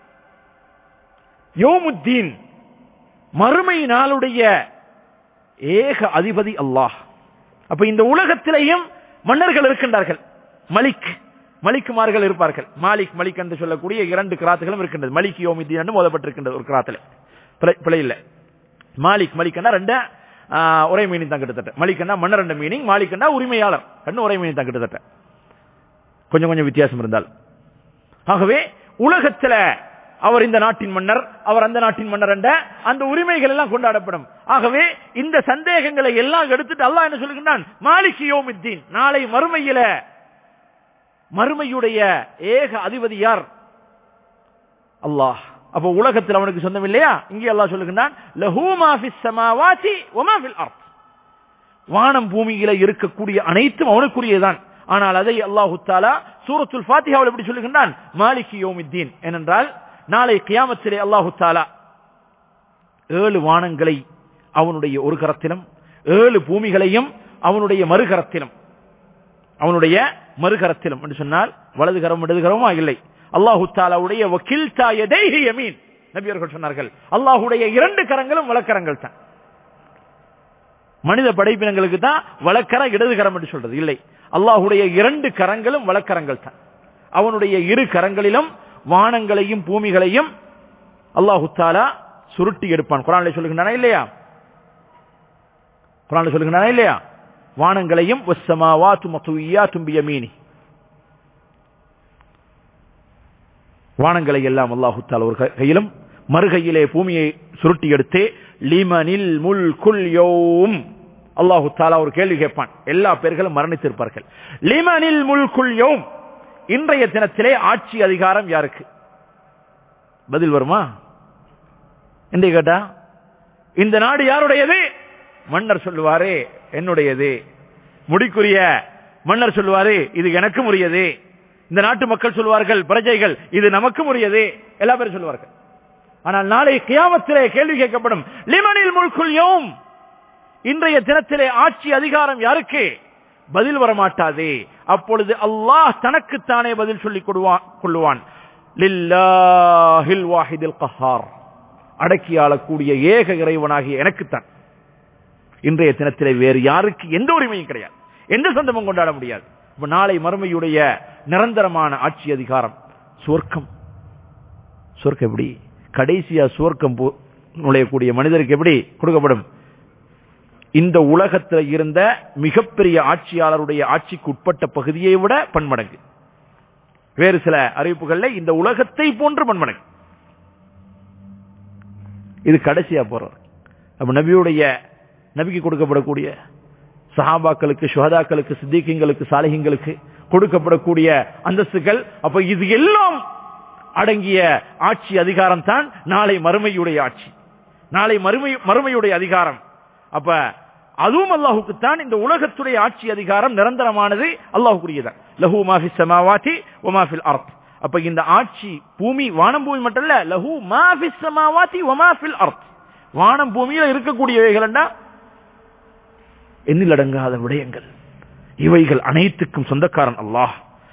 யோமுத்தீன் மறுமை நாளுடைய ஏக அதிபதி அல்லாஹ் அப்ப இந்த உலகத்திலேயும் மன்னர்கள் இருக்கின்றார்கள் மலிக் மலிக்குமார்கள் இருப்பார்கள் மாலிக் மலிக் என்று சொல்லக்கூடிய இரண்டு கிராத்துகளும் இருக்கின்றது மலிக் யோமித்தீன் என்று மோதப்பட்டிருக்கின்றது ஒரு கிராத்துல பிழை இல்லை மாலிக் மலிக்கன்னா ரெண்டு ஒரே மீனிங் தான் கிட்டத்தட்ட மலிக்கன்னா மன்னர் ரெண்டு மீனிங் மாலிக்கன்னா உரிமையாளர் ரெண்டு ஒரே மீனிங் தான் கிட்டத்தட்ட கொஞ்சம் கொஞ்சம் வித்தியாசம் இருந்தால் ஆகவே உலகத்துல அவர் இந்த நாட்டின் மன்னர் அவர் அந்த நாட்டின் மன்னர் என்ற அந்த உரிமைகள் எல்லாம் கொண்டாடப்படும் ஆகவே இந்த சந்தேகங்களை எல்லாம் எடுத்துட்டு அல்லாஹ் என்ன சொல்லுகின்றான் மாலிக் யோமித்தீன் நாளை மறுமையில மறுமையுடைய ஏக அதிபதி யார் அல்லாஹ் அப்ப உலகத்தில் அவனுக்கு சொந்தம் இல்லையா இங்கே அல்லாஹ் சொல்லுகின்றான் லஹூ மாஃபிஸ் சமாவாதி வமா ஃபில் அர்த் வானம் பூமியில இருக்கக்கூடிய அனைத்தும் அவனுக்குரியதான் ஆனால் அதை அல்லாஹு தாலா சூரத்துல் ஃபாத்திஹாவில் எப்படி சொல்லுகின்றான் மாலிக் யோமித்தீன் ஏனென்றால் நாளை கியாமத்திலே அல்லாஹு தாலா ஏழு வானங்களை அவனுடைய ஒரு கரத்திலும் ஏழு பூமிகளையும் அவனுடைய மறுகரத்திலும் அவனுடைய மறுகரத்திலும் என்று சொன்னால் வலது கரம் இடது கரமா இல்லை அல்லாஹு தாலாவுடைய வக்கீல் தாயதேஹி யமீன் நபி அவர்கள் சொன்னார்கள் அல்லாஹுடைய இரண்டு கரங்களும் வழக்கரங்கள் தான் மனித படைப்பினங்களுக்கு தான் வழக்கரம் இடது கரம் என்று சொல்றது இல்லை அல்லாஹுடைய இரண்டு கரங்களும் வழக்கரங்கள் தான் அவனுடைய இரு கரங்களிலும் வானங்களையும் பூமிகளையும் அல்லாஹு தாலா சுருட்டி எடுப்பான் குரானில் சொல்லுகின்றன இல்லையா குரானில் சொல்லுகின்றன இல்லையா வானங்களையும் தும்பியமீனி வானங்களை எல்லாம் அல்லாஹு தாலா ஒரு கையிலும் மறுகையிலே பூமியை சுருட்டி எடுத்து லிமனில் முல் குல் யோம் அல்லாஹு தாலா ஒரு கேள்வி கேட்பான் எல்லா பேர்களும் மரணித்திருப்பார்கள் லிமனில் முல் குல் யோம் இன்றைய தினத்திலே ஆட்சி அதிகாரம் யாருக்கு பதில் வருமா என்று கேட்டா இந்த நாடு யாருடையது மன்னர் சொல்லுவாரே என்னுடையது முடிக்குரிய மன்னர் சொல்லுவாரு இது எனக்கும் உரியது இந்த நாட்டு மக்கள் சொல்லுவார்கள் பிரஜைகள் இது நமக்கும் உரியது எல்லா பேரும் சொல்லுவார்கள் ஆனால் நாளை கியாமத்திலே கேள்வி கேட்கப்படும் லிமனில் முழுக்குள் யோம் இன்றைய தினத்திலே ஆட்சி அதிகாரம் யாருக்கு பதில் வரமாட்டாதே அப்பொழுது அல்லாஹ் தனக்குத்தானே பதில் சொல்லிக் கொள்ளுவான் அடக்கி ஆளக்கூடிய ஏக இறைவனாகிய எனக்குத்தான் இன்றைய தினத்திலே வேறு யாருக்கு எந்த உரிமையும் கிடையாது எந்த சொந்தமும் கொண்டாட முடியாது நாளை மறுமையுடைய நிரந்தரமான ஆட்சி அதிகாரம் சுவர்க்கம் சுவர்க்கம் எப்படி கடைசியா சுவர்க்கம் நுழையக்கூடிய மனிதருக்கு எப்படி கொடுக்கப்படும் இந்த உலகத்தில் இருந்த மிகப்பெரிய ஆட்சியாளருடைய ஆட்சிக்கு உட்பட்ட பகுதியை விட பன்மடங்கு வேறு சில அறிவிப்புகள்ல இந்த உலகத்தை போன்று பன்மடங்கு இது கடைசியா போறார் அப்ப நபியுடைய நபிக்கு கொடுக்கப்படக்கூடிய சஹாபாக்களுக்கு சுஹதாக்களுக்கு சித்திகங்களுக்கு சாலிகங்களுக்கு கொடுக்கப்படக்கூடிய அந்தஸ்துகள் அப்ப இது எல்லாம் அடங்கிய ஆட்சி அதிகாரம் தான் நாளை மறுமையுடைய ஆட்சி நாளை மறுமை மறுமையுடைய அதிகாரம் அப்ப அதுவும் அல்லாஹுக்குத்தான் இந்த உலகத்துடைய ஆட்சி அதிகாரம் நிரந்தரமானது அல்லாஹுக்குரியதான் லஹு மாஃபி சமாவாதி ஒமாஃபில் அர்த் அப்ப இந்த ஆட்சி பூமி வானம் பூமி மட்டும் இல்ல லஹு மாஃபி சமாவாதி ஒமாஃபில் அர்த் வானம் பூமியில இருக்கக்கூடியவைகள் எண்ணிலடங்காத விடயங்கள் இவைகள் அனைத்துக்கும் சொந்தக்காரன் அல்லாஹ்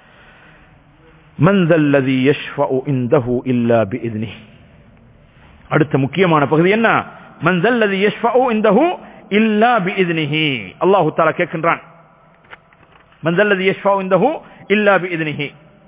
மந்தல்லதி யஷ்ஃபஉ இந்தஹு இல்லா பிஇذنه அடுத்த முக்கியமான பகுதி என்ன மந்தல்லதி யஷ்ஃபஉ இந்தஹு இல்லா பிஇذنه அல்லாஹ் தஆலா கேட்கின்றான் மந்தல்லதி யஷ்ஃபஉ இந்தஹு இல்லா பிஇذنه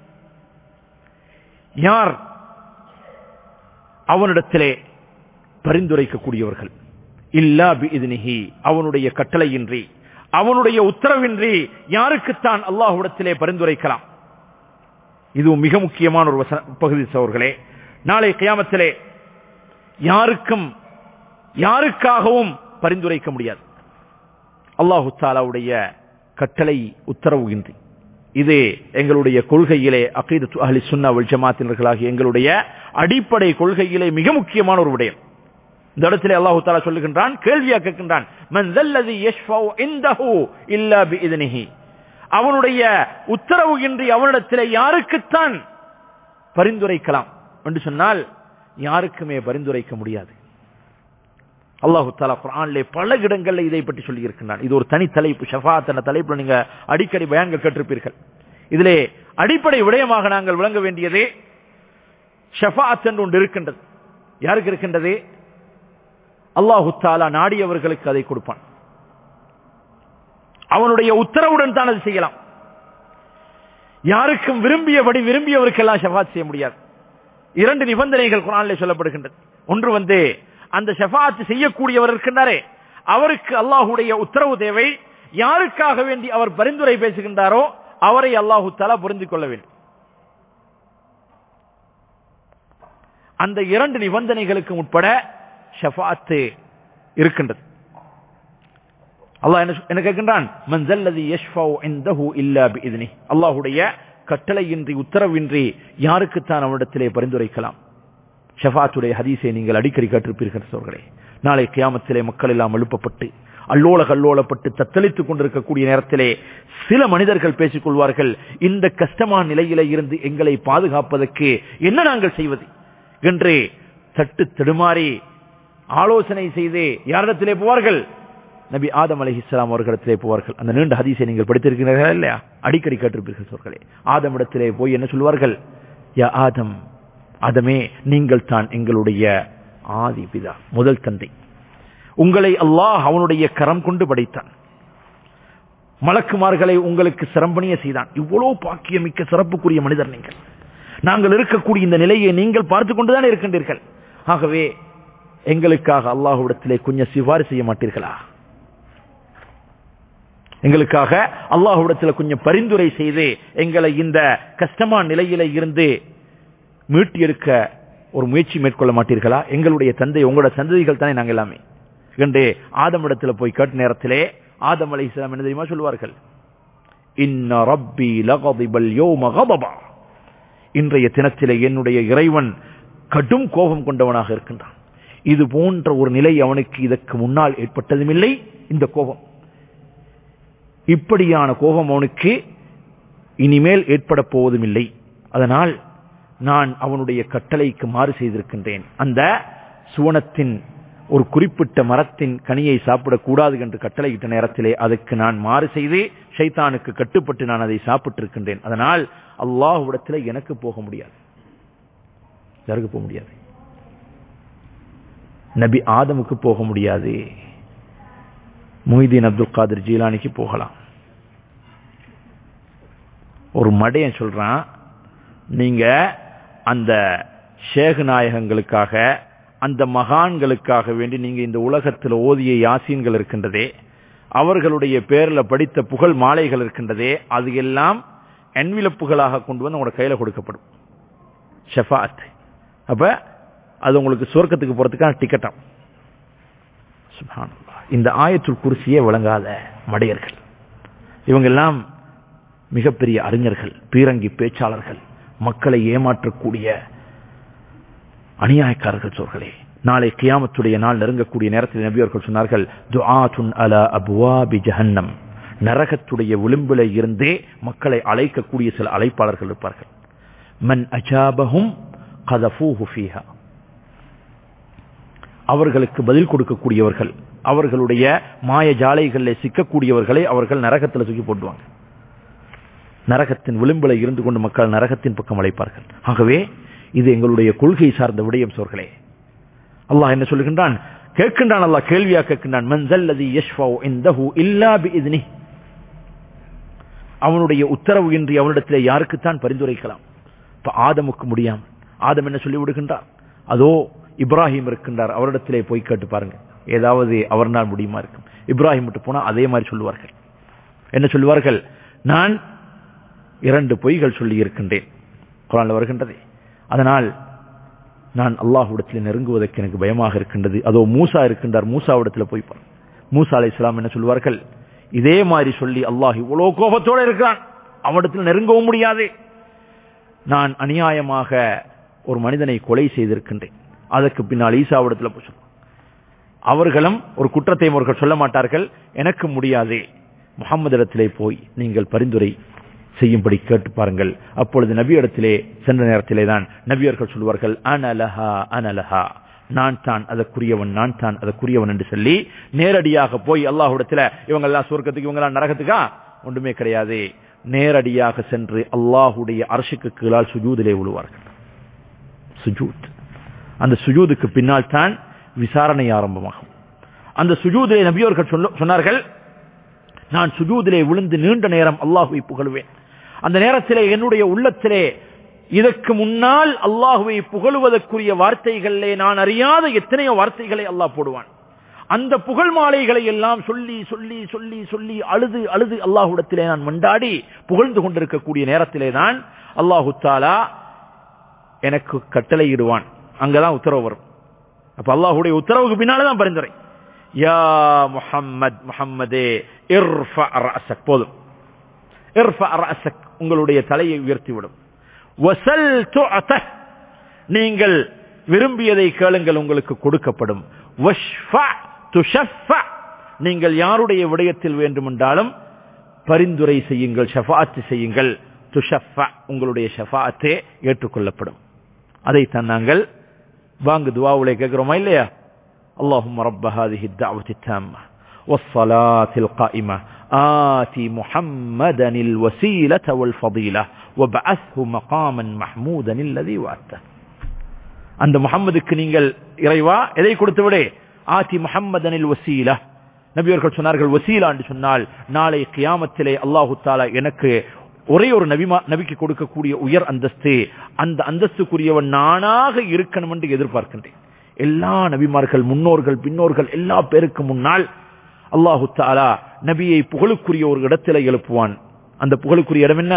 யார் அவனிடத்திலே பரிந்துரைக்கக்கூடியவர்கள் இல்லா பிஇذنه அவனுடைய கட்டளையின்றி அவனுடைய உத்தரவின்றி யாருக்குத்தான் அல்லாஹ்விடத்திலே பரிந்துரைக்கலாம் இது மிக முக்கியமான ஒரு வசன பகுதி சோர்களே நாளை கியாமத்திலே யாருக்கும் யாருக்காகவும் பரிந்துரைக்க முடியாது அல்லாஹு தாலாவுடைய கட்டளை உத்தரவு இன்றி இது எங்களுடைய கொள்கையிலே அகீதத்து அஹ்லி சுன்னா வல் ஜமாத்தினர்களாகிய எங்களுடைய அடிப்படை கொள்கையிலே மிக முக்கியமான ஒரு விடயம் இந்த இடத்திலே அல்லாஹு தாலா சொல்லுகின்றான் கேள்வியா கேட்கின்றான் மன் தல்லதி யஷ்ஃபவு இந்தஹு இல்லா பிஇذنஹி அவனுடைய உத்தரவு இன்றி அவனிடத்திலே யாருக்குத்தான் பரிந்துரைக்கலாம் என்று சொன்னால் யாருக்குமே பரிந்துரைக்க முடியாது அல்லாஹு தாலா குரானிலே பல இடங்கள்ல இதை பற்றி சொல்லி இருக்கின்றான் இது ஒரு தனி தலைப்பு ஷஃபாத் என்ற தலைப்புல நீங்க அடிக்கடி பயன்கள் கேட்டிருப்பீர்கள் இதிலே அடிப்படை விடயமாக நாங்கள் விளங்க வேண்டியது ஷஃபாத் என்று ஒன்று இருக்கின்றது யாருக்கு இருக்கின்றது அல்லாஹு தாலா நாடியவர்களுக்கு அதை கொடுப்பான் அவனுடைய உத்தரவுடன் தான் அது செய்யலாம் யாருக்கும் விரும்பியபடி விரும்பியவருக்கெல்லாம் ஷஃபாத் செய்ய முடியாது இரண்டு நிபந்தனைகள் குரானிலே சொல்லப்படுகின்றது ஒன்று வந்து அந்த ஷஃபாத் செய்யக்கூடியவர் இருக்கின்றாரே அவருக்கு அல்லாஹுடைய உத்தரவு தேவை யாருக்காக வேண்டி அவர் பரிந்துரை பேசுகின்றாரோ அவரை அல்லாஹு தலா புரிந்து கொள்ள வேண்டும் அந்த இரண்டு நிபந்தனைகளுக்கு உட்பட ஷஃபாத்து இருக்கின்றது அல்லாஹ் என்ன என்ன கேட்கின்றான் மன்சல்லதி யஷ்ஃபவு இந்தஹு இல்லா பிஇذنه அல்லாஹ்வுடைய கட்டளையின்றி உத்தரவின்றி யாருக்குத்தான் அவனிடத்திலே பரிந்துரைக்கலாம் ஷஃபாத்துடைய ஹதீஸை நீங்கள் அடிக்கடி கேட்டிருப்பீர்கள் சோர்களே நாளை கியாமத்திலே மக்கள் எல்லாம் எழுப்பப்பட்டு அல்லோல கல்லோலப்பட்டு தத்தளித்துக் கொண்டிருக்கக்கூடிய நேரத்திலே சில மனிதர்கள் பேசிக் கொள்வார்கள் இந்த கஷ்டமான நிலையில இருந்து எங்களை பாதுகாப்பதற்கு என்ன நாங்கள் செய்வது என்று தட்டு தடுமாறி ஆலோசனை செய்து யாரிடத்திலே போவார்கள் நபி ஆதம் அலி இஸ்லாம் அவர்களிடத்திலே போவார்கள் அந்த நீண்ட ஹதீஸை நீங்கள் படித்திருக்கிறீர்கள் இல்லையா அடிக்கடி கேட்டிருப்பீர்கள் சொற்களே ஆதம் இடத்திலே போய் என்ன சொல்வார்கள் யா ஆதம் ஆதமே நீங்கள் தான் எங்களுடைய ஆதி பிதா முதல் தந்தை உங்களை அல்லாஹ் அவனுடைய கரம் கொண்டு படைத்தான் மலக்குமார்களை உங்களுக்கு சிரம்பணிய செய்தான் இவ்வளவு பாக்கியமிக்க சிறப்புக்குரிய மனிதர் நீங்கள் நாங்கள் இருக்கக்கூடிய இந்த நிலையை நீங்கள் பார்த்து கொண்டுதான் இருக்கின்றீர்கள் ஆகவே எங்களுக்காக அல்லாஹுவிடத்திலே கொஞ்சம் சிபாரி செய்ய மாட்டீர்களா எங்களுக்காக அல்லாஹுவிடத்தில் கொஞ்சம் பரிந்துரை செய்து எங்களை இந்த கஷ்டமான நிலையில இருந்து மீட்டி எடுக்க ஒரு முயற்சி மேற்கொள்ள மாட்டீர்களா எங்களுடைய தந்தை உங்களோட சந்ததிகள் தானே நாங்கள் எல்லாமே என்று ஆதமிடத்துல போய் கேட்ட நேரத்திலே ஆதம் அலை இஸ்லாம் என்ன தெரியுமா சொல்வார்கள் இன்ன ரப்பி லகதிபல் யோம கபபா இன்றைய தினத்திலே என்னுடைய இறைவன் கடும் கோபம் கொண்டவனாக இருக்கின்றான் இது போன்ற ஒரு நிலை அவனுக்கு இதற்கு முன்னால் ஏற்பட்டதும் இல்லை இந்த கோபம் இப்படியான கோபம் அவனுக்கு இனிமேல் ஏற்பட போவதும் இல்லை அதனால் நான் அவனுடைய கட்டளைக்கு மாறு செய்திருக்கின்றேன் அந்த சுவனத்தின் ஒரு குறிப்பிட்ட மரத்தின் கனியை சாப்பிடக்கூடாது என்று கட்டளையிட்ட நேரத்திலே அதுக்கு நான் மாறு செய்து ஷைத்தானுக்கு கட்டுப்பட்டு நான் அதை சாப்பிட்டிருக்கின்றேன் அதனால் அல்லாஹுவிடத்தில் எனக்கு போக முடியாது யாருக்கு போக முடியாது நபி ஆதமுக்கு போக முடியாது மொய்தீன் அப்துல் காதிர் ஜீலானிக்கு போகலாம் ஒரு மடையன் சொல்றான் நீங்க அந்த ஷேகு நாயகங்களுக்காக அந்த மகான்களுக்காக வேண்டி நீங்க இந்த உலகத்தில் ஓதிய யாசீன்கள் இருக்கின்றதே அவர்களுடைய பேர்ல படித்த புகழ் மாலைகள் இருக்கின்றதே அது எல்லாம் என்விலப்புகளாக கொண்டு வந்து உங்களோட கையில கொடுக்கப்படும் ஷெஃபாத் அப்ப அது உங்களுக்கு சுவர்க்கத்துக்கு போறதுக்கான டிக்கெட்டாம் இந்த ஆயத்துள் குருசியே விளங்காத மடையர்கள் இவங்க எல்லாம் மிகப்பெரிய அறிஞர்கள் பீரங்கி பேச்சாளர்கள் மக்களை ஏமாற்றக்கூடிய அநியாயக்காரர்கள் சோர்களே நாளை கியாமத்துடைய நாள் நெருங்கக்கூடிய நேரத்தில் நபியர்கள் சொன்னார்கள் துஆத்துன் அலா அபுவாபி ஜஹன்னம் நரகத்துடைய விளிம்பில இருந்தே மக்களை அழைக்கக்கூடிய சில அழைப்பாளர்கள் இருப்பார்கள் மன் அஜாபஹும் கதஃபூஹு ஃபீஹா அவர்களுக்கு பதில் கொடுக்கக்கூடியவர்கள் அவர்களுடைய மாய ஜாலைகளில் சிக்கக்கூடியவர்களை அவர்கள் நரகத்தில் தூக்கி போட்டுவாங்க நரகத்தின் விளிம்பில இருந்து கொண்டு மக்கள் நரகத்தின் பக்கம் அழைப்பார்கள் ஆகவே இது எங்களுடைய கொள்கை சார்ந்த விடயம் சோர்களே அல்லாஹ் என்ன சொல்லுகின்றான் கேட்கின்றான் அல்லாஹ் கேள்வியா கேட்கின்றான் மன்சல்லதி யஷ்ஃபௌ இந்தஹு இல்லா பிஇذنி அவனுடைய உத்தரவு இன்றி அவனிடத்திலே யாருக்குத்தான் பரிந்துரைக்கலாம் இப்ப ஆதமுக்கு முடியாம ஆதம் என்ன சொல்லி விடுகின்றார் அதோ இப்ராஹிம் இருக்கின்றார் அவரிடத்திலே போய் கேட்டு பாருங்க ஏதாவது அவர்னால் முடியுமா இருக்கும் இப்ராஹிம் விட்டு போனா அதே மாதிரி சொல்லுவார்கள் என்ன சொல்லுவார்கள் நான் இரண்டு பொய்கள் சொல்லி இருக்கின்றேன் குரான்ல வருகின்றதே அதனால் நான் அல்லாஹ்விடத்தில் நெருங்குவதற்கு எனக்கு பயமாக இருக்கின்றது அதோ மூசா இருக்கின்றார் மூசாவிடத்தில் போய் பாருங்க மூசா அலை இஸ்லாம் என்ன சொல்வார்கள் இதே மாதிரி சொல்லி அல்லாஹ் இவ்வளவு கோபத்தோட இருக்கிறான் அவனிடத்தில் நெருங்கவும் முடியாது நான் அநியாயமாக ஒரு மனிதனை கொலை செய்திருக்கின்றேன் அதற்கு பின்னால் ஈசாவிடத்தில் போய் சொல்லுவான் அவர்களும் ஒரு குற்றத்தை அவர்கள் சொல்ல மாட்டார்கள் எனக்கு முடியாது முகமது இடத்திலே போய் நீங்கள் பரிந்துரை செய்யும்படி கேட்டு பாருங்கள் அப்பொழுது நபி இடத்திலே சென்ற நேரத்திலே தான் நபியர்கள் சொல்வார்கள் அனலஹா அனலஹா நான் தான் அதற்குரியவன் நான் தான் அதற்குரியவன் என்று சொல்லி நேரடியாக போய் அல்லாஹ்விடத்துல இவங்க எல்லாம் சொர்க்கத்துக்கு இவங்க எல்லாம் நரகத்துக்கா ஒன்றுமே கிடையாது நேரடியாக சென்று அல்லாஹுடைய அரசுக்கு கீழால் சுஜூதிலே விழுவார்கள் சுஜூத் அந்த சுஜூதுக்கு பின்னால் தான் விசாரணை ஆரம்பமாகும் அந்த சுஜூதிலே நபியோர்கள் சொல்ல- சொன்னார்கள் நான் சுஜூதிலே விழுந்து நீண்ட நேரம் அல்லாஹுவை புகழுவேன் அந்த நேரத்திலே என்னுடைய உள்ளத்திலே இதற்கு முன்னால் அல்லாஹுவை புகழுவதற்குரிய வார்த்தைகளிலே நான் அறியாத எத்தனையோ வார்த்தைகளை அல்லாஹ் போடுவான் அந்த புகழ் மாலைகளை எல்லாம் சொல்லி சொல்லி சொல்லி சொல்லி அழுது அழுது அல்லாஹுடத்திலே நான் மண்டாடி புகழ்ந்து கொண்டிருக்கக்கூடிய நேரத்திலே தான் அல்லாஹு தாலா எனக்கு கட்டளையிடுவான் அங்கதான் உத்தரவு வரும் அப்ப அல்லாஹுடைய உத்தரவுக்கு பின்னால்தான் பரிந்துரை யா முஹம்மத் முஹம்மதே இர்ஃபா ரஅஸக் போதும் இர்ஃபா ரஅஸக் உங்களுடைய தலையை உயர்த்தி விடும் வசல் துஅத நீங்கள் விரும்பியதை கேளுங்கள் உங்களுக்கு கொடுக்கப்படும் வஷ்ஃபா துஷஃபா நீங்கள் யாருடைய விடயத்தில் வேண்டுமென்றாலும் பரிந்துரை செய்யுங்கள் ஷஃபாத்து செய்யுங்கள் துஷஃபா உங்களுடைய ஷஃபாத்தே ஏற்றுக்கொள்ளப்படும் அதைத்தான் நாங்கள் வாங்கு துவாவுலே கேட்கிறோமா இல்லையா اللهم رب هذه الدعوة التامة والصلاة القائمة آتي محمدا الوسيلة والفضيلة وابعثه مقاما محمودا الذي وعدته அந்த முகம்மதுக்கு நீங்கள் இறைவா எதை கொடுத்து விடே ஆதி முஹம்மதனில் வசீலா நபியர்கள் சொன்னார்கள் வசீலா என்று சொன்னால் நாளை கியாமத்திலே அல்லாஹு தாலா எனக்கு ஒரே ஒரு நபிமா நபிக்கு கொடுக்கக்கூடிய உயர் அந்தஸ்து அந்த அந்தஸ்துக்குரியவன் நானாக இருக்கணும் என்று எதிர்பார்க்கின்றேன் எல்லா நபிமார்கள் முன்னோர்கள் பின்னோர்கள் எல்லா பேருக்கு முன்னால் அல்லாஹு தாலா நபியை புகழுக்குரிய ஒரு இடத்திலே எழுப்புவான் அந்த புகழுக்குரிய இடம் என்ன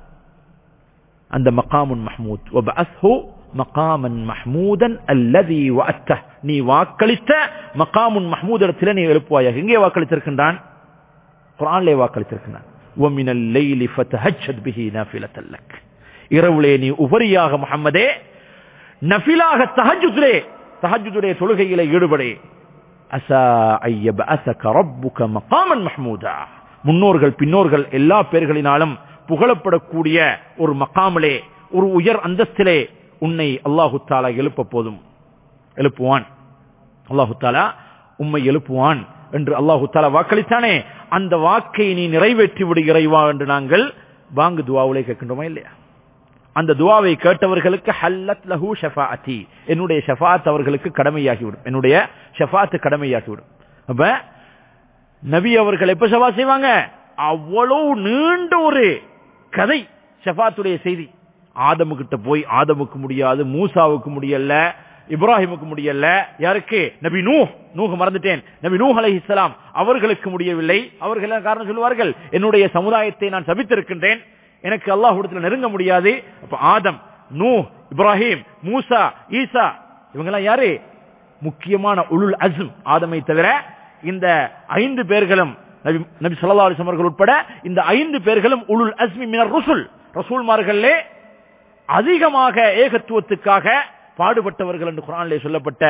அந்த மகாமுன் மஹ்மூத் வபஅஸ்ஹு மகாமன் மஹ்மூதன் அல்லதி வஅத்த நீ வாக்களித்த மகாமுன் மஹ்மூத் இடத்திலே நீ எழுப்புவாயாக எங்கே வாக்களித்திருக்கின்றான் குர்ஆனிலே வாக்களித்திருக்கின்றான் وَمِنَ اللَّيْلِ فَتَهَجَّدْ بِهِ نَافِلَةً لَكَ இரவுலே நீ உபரியாக முஹம்மதே நஃபிலாக தஹஜ்ஜுதிலே தஹஜ்ஜுடைய தொழுகையிலே ஈடுபடே அசா ஐயபஅஸக ரப்புக மகாமன் மஹ்மூதா முன்னோர்கள் பின்னோர்கள் எல்லா பேர்களினாலும் புகழப்படக்கூடிய ஒரு மகாமிலே ஒரு உயர் அந்தஸ்திலே உன்னை அல்லாஹு தாலா எழுப்ப போதும் எழுப்புவான் அல்லாஹு தாலா உம்மை எழுப்புவான் என்று அல்லாஹு தாலா வாக்களித்தானே அந்த வாக்கை நீ நிறைவேற்றி விடு இறைவா என்று நாங்கள் வாங்கு துவாவுலே கேட்கின்றோமா இல்லையா அந்த துவாவை கேட்டவர்களுக்கு ஹல்லத் லஹு ஷஃபாஅத்தி என்னுடைய ஷஃபாத் அவர்களுக்கு கடமையாகிவிடும் என்னுடைய ஷஃபாத்து கடமையாகிவிடும் அப்ப நபி அவர்கள் எப்ப ஷஃபா செய்வாங்க அவ்வளவு நீண்ட ஒரு கதை ஷஃபாத்துடைய செய்தி ஆதமு கிட்ட போய் ஆதமுக்கு முடியாது மூசாவுக்கு முடியல இப்ராஹிமுக்கு முடியல யாருக்கு நபி நூ நூஹ் மறந்துட்டேன் நபி நூஹ் அலைஹிஸ்ஸலாம் அவர்களுக்கு முடியவில்லை அவர்கள் என்ன காரணம் சொல்லுவார்கள் என்னுடைய சமுதாயத்தை நான் சபித்திருக்கின்றேன் எனக்கு அல்லாஹ்விடத்தில் நெருங்க முடியாது அப்ப ஆதம் நூ இப்ராஹிம் மூசா ஈசா இவங்கெல்லாம் யாரு முக்கியமான உலுல் அஸ்ம் ஆதமை தவிர இந்த ஐந்து பேர்களும் நபி நபி ஸல்லல்லாஹு அலைஹி வஸல்லம் அவர்கள் உட்பட இந்த ஐந்து பேர்களும் உலுல் அஸ்மி மினர் ருசுல் ரசூல்மார்களே அதிகமாக ஏகத்துவத்துக்காக பாடுபட்டவர்கள் என்று குரானிலே சொல்லப்பட்ட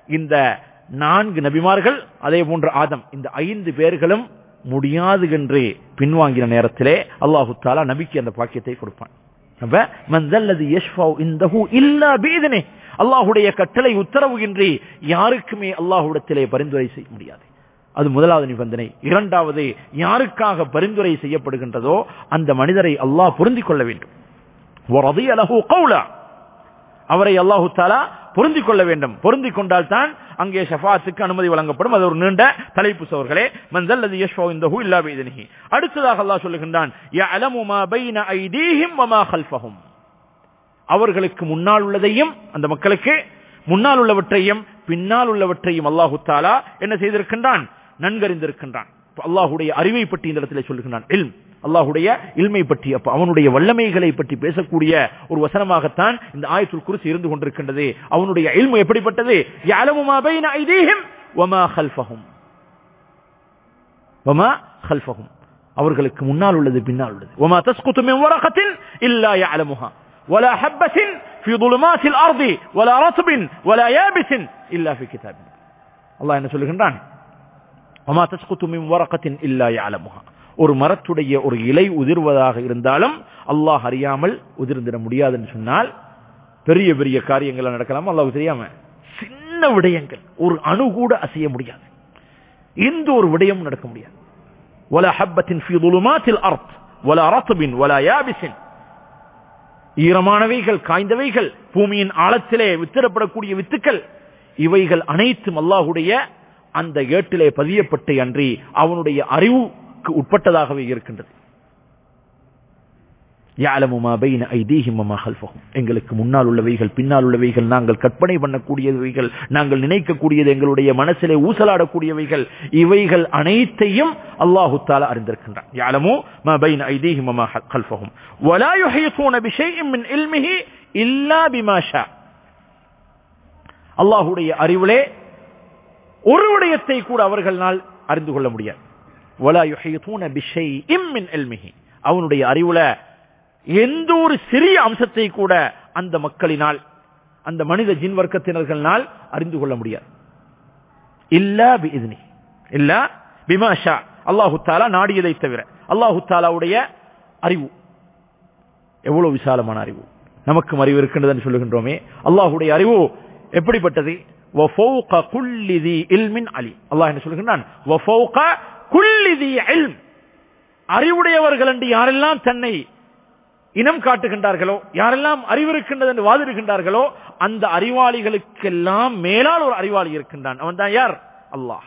இந்த நான்கு நபிமார்கள் அதே போன்று ஆதம் இந்த ஐந்து பேர்களும் முடியாது என்று பின்வாங்கின நேரத்திலே அல்லாஹு தாலா நபிக்கு அந்த பாக்கியத்தை கொடுப்பான் அப்ப மந்தல்லது யஷ்ஃபௌ இந்தஹு இல்லா பீதனே அல்லாஹுடைய கட்டளை உத்தரவு இன்றி யாருக்குமே அல்லாஹுடத்திலே பரிந்துரை செய்ய முடியாது அது முதலாவது நிபந்தனை இரண்டாவது யாருக்காக பரிந்துரை செய்யப்படுகின்றதோ அந்த மனிதரை அல்லாஹ் பொருந்திக் கொள்ள வேண்டும் وَرَضِيَ لَهُ قَوْلًا. அவரை அல்லாஹு தாலா பொருந்திக் கொள்ள வேண்டும் பொருந்திக் கொண்டால் தான் அங்கே ஷஃபாத்துக்கு அனுமதி வழங்கப்படும் அது ஒரு நீண்ட தலைப்பு சோர்களே மந்தல்லது யஷ்ஃபௌ இந்தஹு இல்லா பீதனிஹி அடுத்ததாக அல்லாஹ் சொல்லுகின்றான் يَعْلَمُ مَا بَيْنَ أَيْدِيهِمْ وَمَا خَلْفَهُم அவர்களுக்கு முன்னால் உள்ளதையும் அந்த மக்களுக்கு முன்னால் உள்ளவற்றையும் பின்னால் உள்ளவற்றையும் அல்லாஹு தாலா என்ன செய்திருக்கின்றான் நன்கறிந்திருக்கின்றான் இப்ப அல்லாஹுடைய அறிவை பற்றி இந்த இடத்துல சொல்லுகின்றான் இல்ம் அல்லாஹுடைய இல்மை பற்றி அப்ப அவனுடைய வல்லமைகளை பற்றி பேசக்கூடிய ஒரு வசனமாகத்தான் இந்த ஆயத்துல் குருசி இருந்து கொண்டிருக்கின்றது அவனுடைய இல்மு எப்படிப்பட்டது يَعْلَمُ مَا بَيْنَ أَيْدِيهِمْ وَمَا خَلْفَهُم وَمَا خَلْفَهُم அவர்களுக்கு முன்னால் உள்ளது பின்னால் உள்ளது وَمَا تَسْقُطُ مِنْ وَرَقَةٍ إِلَّا يَعْلَمُهَا ولا حبة في ظلمات الأرض ولا رطب ولا يابس إلا في كتاب الله என்ன சொல்லுகின்றான் وما تسقط من ورقة إلا يعلمها ஒரு மரத்துடைய ஒரு இலை உதிர்வதாக இருந்தாலும் அல்லாஹ் அறியாமல் உதிர்ந்திட முடியாதுன்னு சொன்னால் பெரிய பெரிய காரியங்கள் நடக்கலாம் அல்லாஹ் தெரியாம சின்ன விடயங்கள் ஒரு அணு கூட அசைய முடியாது எந்த ஒரு விடயமும் நடக்க முடியாது ولا حبة في ظلمات الأرض ولا رطب ولا يابس ஈரமானவைகள் காய்ந்தவைகள் பூமியின் ஆழத்திலே வித்திடப்படக்கூடிய வித்துக்கள் இவைகள் அனைத்தும் அல்லாஹுடைய அந்த ஏட்டிலே பதியப்பட்டு அன்றி அவனுடைய அறிவுக்கு உட்பட்டதாகவே இருக்கின்றது يَعْلَمُ مَا بَيْنَ أَيْدِيهِمْ وَمَا خَلْفَهُم எங்களுக்கு முன்னால் உள்ளவைகள் பின்னால் உள்ளவைகள் நாங்கள் கற்பனை பண்ணக்கூடியவைகள் நாங்கள் நினைக்கக்கூடியது எங்களுடைய மனசிலே ஊசலாடக்கூடியவைகள் இவைகள் அனைத்தையும் அல்லாஹு தாலா அறிந்திருக்கின்றான் يَعْلَمُ مَا بَيْنَ أَيْدِيهِمْ وَمَا خَلْفَهُم وَلَا يُحِيطُونَ بِشَيْءٍ مِّنْ عِلْمِهِ إِلَّا بِمَا شَاءَ அல்லாஹ்வுடைய அறிவிலே ஒரு விடயத்தை கூட அவர்களால் அறிந்து கொள்ள முடியாது وَلَا يُحِيطُونَ بِشَيْءٍ مِّنْ عِلْمِهِ அவனுடைய அறிவுல எந்த ஒரு சிறிய அம்சத்தை கூட அந்த மக்களினால் அந்த மனித ஜின் வர்க்கத்தினர்களால் அறிந்து கொள்ள முடியாது இல்லா பிஇذنி இல்லா பிமாஷா அல்லாஹு தாலா நாடியதை தவிர அல்லாஹு தாலாவுடைய அறிவு எவ்வளவு விசாலமான அறிவு நமக்கும் அறிவு இருக்கின்றதுன்னு சொல்லுகின்றோமே அல்லாஹுடைய அறிவு எப்படிப்பட்டது وَفَوْقَ كُلِّ ذِي عِلْمٍ عَلِيمٍ அல்லாஹ் என்ன சொல்லுகின்றான் وَفَوْقَ كُلِّ ذِي عِلْمٍ அறிவுடையவர்கள் என்று யாரெல்லாம் தன்னை இனம் காட்டுகின்றார்களோ யாரெல்லாம் அறிவிருக்கின்றது என்று வாதிடுகின்றார்களோ அந்த அறிவாளிகளுக்கெல்லாம் மேலால் ஒரு அறிவாளி இருக்கின்றான் அவன் தான் யார் அல்லாஹ்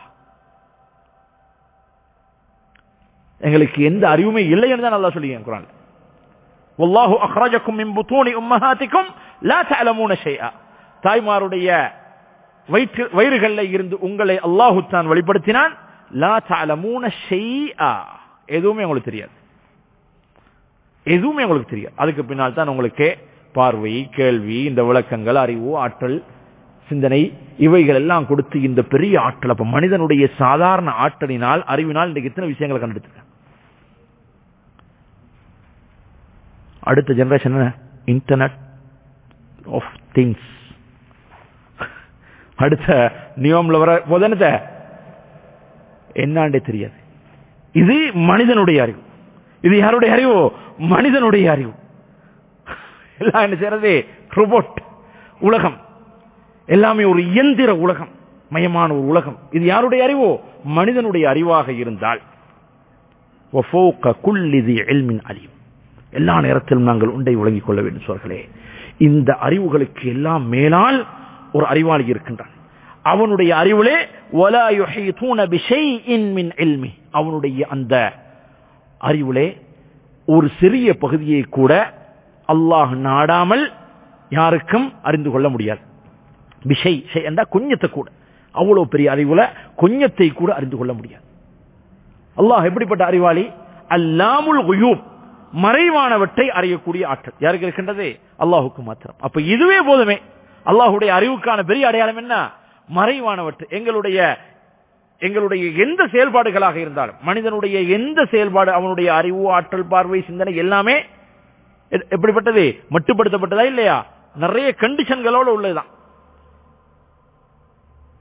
எங்களுக்கு எந்த அறிவுமே இல்லை என்று தான் அல்லாஹ் சொல்லி குரான் والله اخرجكم من بطون امهاتكم لا تعلمون شيئا தாய்மாருடைய வயிற்று வயிறுகளில் இருந்து உங்களை அல்லாஹு தான் வெளிப்படுத்தினான் லா தஅலமூன ஷைஆ எதுவுமே உங்களுக்கு தெரியாது எதுவுமே உங்களுக்கு தெரியாது அதுக்கு பின்னால் தான் உங்களுக்கு பார்வை கேள்வி இந்த விளக்கங்கள் அறிவு ஆற்றல் சிந்தனை இவைகள் எல்லாம் கொடுத்து இந்த பெரிய ஆற்றல் அப்ப மனிதனுடைய சாதாரண ஆற்றலினால் அறிவினால் இன்றைக்கு எத்தனை விஷயங்களை கண்டுபிடிச்சிருக்காங்க அடுத்த ஜெனரேஷன் இன்டர்நெட் ஆஃப் திங்ஸ் அடுத்த நியோம்ல வர போதனத்தை என்னாண்டே தெரியாது இது மனிதனுடைய அறிவு இது யாருடைய அறிவு மனிதனுடைய அறிவு எல்லாம் என்ன செய்யறது ரோபோட் உலகம் எல்லாமே ஒரு இயந்திர உலகம் மயமான ஒரு உலகம் இது யாருடைய அறிவோ மனிதனுடைய அறிவாக இருந்தால் وَفَوْقَ كُلِّ ذِي عِلْمٍ عَلِيمٍ எல்லா நேரத்திலும் நாங்கள் உண்டை விளங்கிக் கொள்ள வேண்டும் சோர்களே இந்த அறிவுகளுக்கு எல்லாம் மேலால் ஒரு அறிவாளி இருக்கின்றான் அவனுடைய அறிவிலே وَلَا يُحِيطُونَ بِشَيْءٍ مِّنْ عِلْمِهِ அவனுடைய அந்த அறிவிலே ஒரு சிறிய பகுதியை கூட அல்லாஹ் நாடாமல் யாருக்கும் அறிந்து கொள்ள முடியாது விஷை என்றா கொஞ்சத்தை கூட அவ்வளவு பெரிய அறிவுல கொஞ்சத்தை கூட அறிந்து கொள்ள முடியாது அல்லாஹ் எப்படிப்பட்ட அறிவாளி அல்லாமுல் குயூப் மறைவானவற்றை அறியக்கூடிய ஆற்றல் யாருக்கு இருக்கின்றது அல்லாஹுக்கு மாத்திரம் அப்ப இதுவே போதுமே அல்லாஹுடைய அறிவுக்கான பெரிய அடையாளம் என்ன மறைவானவற்றை எங்களுடைய எங்களுடைய எந்த செயல்பாடுகளாக இருந்தாலும் மனிதனுடைய எந்த செயல்பாடு அவனுடைய அறிவு ஆற்றல் பார்வை சிந்தனை எல்லாமே எப்படிப்பட்டது மட்டுப்படுத்தப்பட்டதா இல்லையா நிறைய கண்டிஷன்களோட உள்ளதுதான்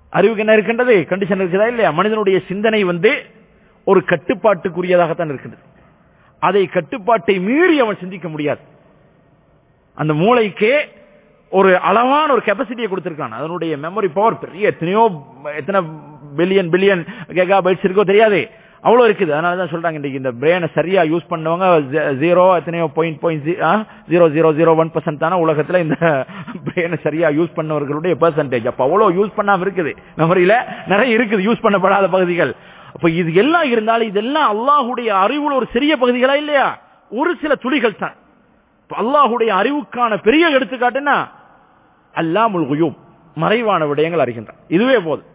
அறிவுக்கு என்ன இருக்கின்றது கண்டிஷன் இருக்குதா இல்லையா மனிதனுடைய சிந்தனை வந்து ஒரு கட்டுப்பாட்டுக்குரியதாகத்தான் இருக்கின்றது அதை கட்டுப்பாட்டை மீறி அவன் சிந்திக்க முடியாது அந்த மூளைக்கே ஒரு அளவான ஒரு கெப்பாசிட்டியை கொடுத்திருக்கான் அதனுடைய மெமரி பவர் பெரிய எத்தனையோ எத்தனை பில்லியன் பில்லியன் கேகா பைட்ஸ் இருக்கோ தெரியாது அவ்வளவு இருக்குது அதனால தான் சொல்றாங்க இன்னைக்கு இந்த பிரெயினை சரியா யூஸ் பண்ணவங்க ஜீரோ எத்தனையோ point point zero zero zero one percent தானே உலகத்துல இந்த பிரெயினை சரியா யூஸ் பண்ணவர்களுடைய பெர்சன்டேஜ் அப்ப அவ்வளவு யூஸ் பண்ணாம இருக்குது மெமரியில நிறைய இருக்குது யூஸ் பண்ணப்படாத பகுதிகள் அப்ப இது எல்லாம் இருந்தாலும் இதெல்லாம் அல்லாஹுடைய அறிவுல ஒரு சிறிய பகுதிகளா இல்லையா ஒரு சில துளிகள் தான் அல்லாஹுடைய அறிவுக்கான பெரிய எடுத்துக்காட்டுன்னா அல்லாமுல் குயூம் மறைவான விடயங்கள் அறிகின்றான் இதுவே போதும்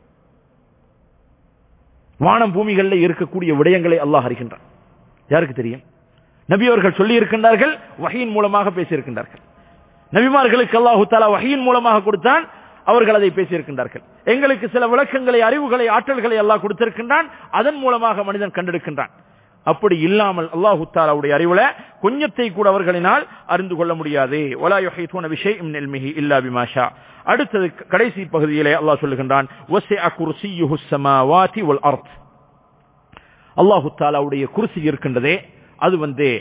வானம் பூமிகளில் இருக்கக்கூடிய விடயங்களை அல்லாஹ் அறிகின்றான் யாருக்கு தெரியும் நபி அவர்கள் சொல்லி இருக்கின்றார்கள் வகையின் மூலமாக பேசியிருக்கின்றார்கள் நபிமார்களுக்கு அல்லாஹு தாலா வகையின் மூலமாக கொடுத்தான் அவர்கள் அதை பேசியிருக்கின்றார்கள் எங்களுக்கு சில விளக்கங்களை அறிவுகளை ஆற்றல்களை அல்லாஹ் கொடுத்திருக்கின்றான் அதன் மூலமாக மனிதன் கண்டெடுக்கின்றான் அப்படி இல்லாமல் அல்லாஹு தாலாவுடைய அறிவுல கொஞ்சத்தை கூட அவர்களினால் அறிந்து கொள்ள முடியாது இல்லா பிமாஷா அடுத்தது கடைசி பகுதியிலே அல்லாஹ் சொல்லுகின்றான் அல்லாஹு தாலாவுடைய குருசி இருக்கின்றதே அது வந்து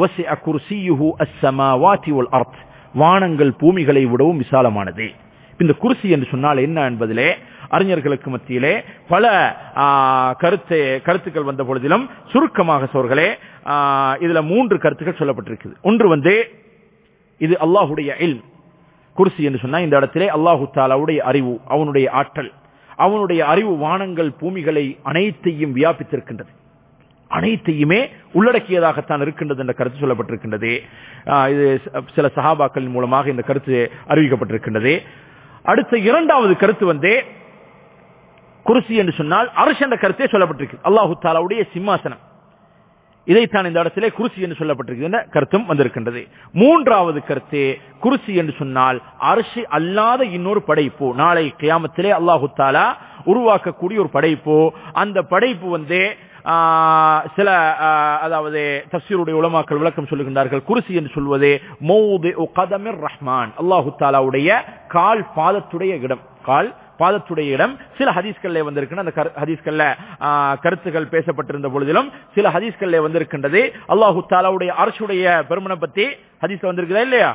வானங்கள் பூமிகளை விடவும் விசாலமானது இந்த குருசி என்று சொன்னால் என்ன என்பதிலே அறிஞர்களுக்கு மத்தியிலே பல கருத்து கருத்துக்கள் வந்த பொழுதிலும் சுருக்கமாக சோர்களே இதுல மூன்று கருத்துக்கள் சொல்லப்பட்டிருக்குது ஒன்று வந்து இது அல்லாஹுடைய இல் குருசி என்று சொன்னா இந்த இடத்திலே அல்லாஹு தாலாவுடைய அறிவு அவனுடைய ஆற்றல் அவனுடைய அறிவு வானங்கள் பூமிகளை அனைத்தையும் வியாபித்திருக்கின்றது அனைத்தையுமே உள்ளடக்கியதாகத்தான் இருக்கின்றது என்ற கருத்து சொல்லப்பட்டிருக்கின்றது இது சில சகாபாக்களின் மூலமாக இந்த கருத்து அறிவிக்கப்பட்டிருக்கின்றது அடுத்த இரண்டாவது கருத்து வந்து குருசி என்று சொன்னால் அரசு என்ற கருத்தே சொல்லப்பட்டிருக்கு அல்லாஹு தாலாவுடைய சிம்மாசனம் இதைத்தான் இந்த இடத்திலே குருசி என்று சொல்லப்பட்டிருக்கின்ற கருத்தும் வந்திருக்கின்றது மூன்றாவது கருத்து குருசி என்று சொன்னால் அரசு அல்லாத இன்னொரு படைப்பு நாளை கியாமத்திலே அல்லாஹு தாலா உருவாக்கக்கூடிய ஒரு படைப்பு அந்த படைப்பு வந்து சில அதாவது தப்சீருடைய உலமாக்கள் விளக்கம் சொல்லுகின்றார்கள் குருசி என்று சொல்வது மௌது கதமிர் ரஹ்மான் அல்லாஹு தாலாவுடைய கால் பாதத்துடைய இடம் கால் பாதத்துடைய இடம் சில ஹதீஸ்கள்ல வந்திருக்கின்ற அந்த ஹதீஸ்கள்ல கருத்துக்கள் பேசப்பட்டிருந்த பொழுதிலும் சில ஹதீஸ்கள்ல வந்திருக்கின்றது அல்லாஹு தாலாவுடைய அரசுடைய பெருமனை பத்தி ஹதீஸ் வந்திருக்குதா இல்லையா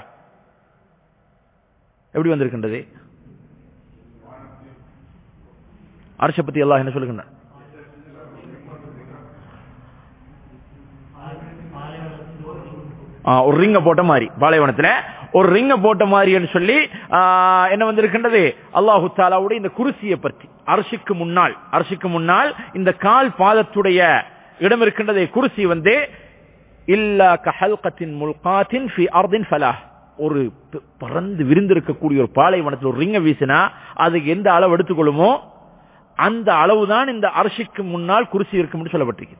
எப்படி வந்திருக்கின்றது அரசை பத்தி எல்லாம் என்ன சொல்லுகின்ற ஒரு ரிங்க போட்ட மாதிரி பாலைவனத்துல ஒரு ரிங்க போட்ட மாதிரி சொல்லி என்ன வந்திருக்கின்றது அல்லாஹு தாலாவுடைய இந்த குருசியை பற்றி அரசுக்கு முன்னால் அரசுக்கு முன்னால் இந்த கால் பாதத்துடைய இடம் இருக்கின்றதே குருசி வந்து இல்லா கஹல்கத்தின் முல்காத்தின் ஃபி அர்தின் ஃபலாஹ் ஒரு பறந்து விரிந்திருக்கக்கூடிய ஒரு பாலைவனத்தில் ஒரு ரிங்க வீசினா அதுக்கு எந்த அளவு எடுத்துக்கொள்ளுமோ அந்த அளவுதான் இந்த அரசுக்கு முன்னால் குருசி இருக்கும் சொல்லப்பட்டிருக்கு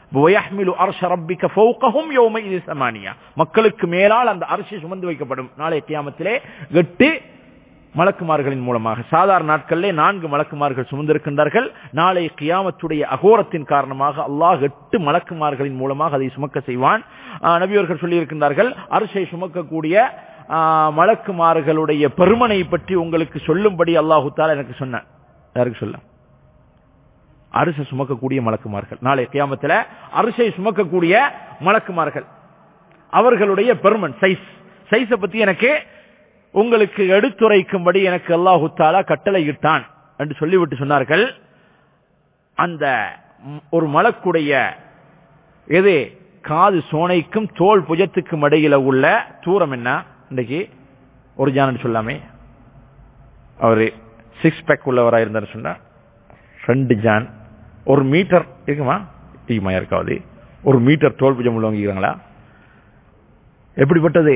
மக்களுக்கு மேலால் அந்த அரசு சுமந்து வைக்கப்படும் நாளை கியாமத்திலே எட்டு மலக்குமார்களின் மூலமாக சாதாரண நாட்களிலே நான்கு மலக்குமார்கள் சுமந்திருக்கின்றார்கள் நாளை கியாமத்துடைய அகோரத்தின் காரணமாக அல்லாஹ் எட்டு மலக்குமார்களின் மூலமாக அதை சுமக்க செய்வான் நபியவர்கள் சொல்லியிருக்கின்றார்கள் அரசை சுமக்கக்கூடிய மலக்குமார்களுடைய பெருமனை பற்றி உங்களுக்கு சொல்லும்படி அல்லாஹு தாலா எனக்கு சொன்னான் யாருக்கு சொல்ல அரிசை சுமக்கக்கூடிய மலக்குமார்கள் நாளை கியாமத்தில் அரிசை சுமக்கக்கூடிய மலக்குமார்கள் அவர்களுடைய பெருமன் சைஸ் சைஸை பத்தி எனக்கு உங்களுக்கு எடுத்துரைக்கும்படி எனக்கு அல்லாஹு தாலா கட்டளை இட்டான் என்று சொல்லிவிட்டு சொன்னார்கள் அந்த ஒரு மலக்குடைய எது காது சோனைக்கும் தோல் புஜத்துக்கும் இடையில உள்ள தூரம் என்ன இன்றைக்கு ஒரு ஜானன் சொல்லாமே அவரு சிக்ஸ் பேக் உள்ளவராக இருந்தார் சொன்னா ரெண்டு ஜான் ஒரு மீட்டர் இருக்குமா இருக்குமா யாருக்காவது ஒரு மீட்டர் தோல் புஜம் உள்ளவங்கிறாங்களா எப்படிப்பட்டது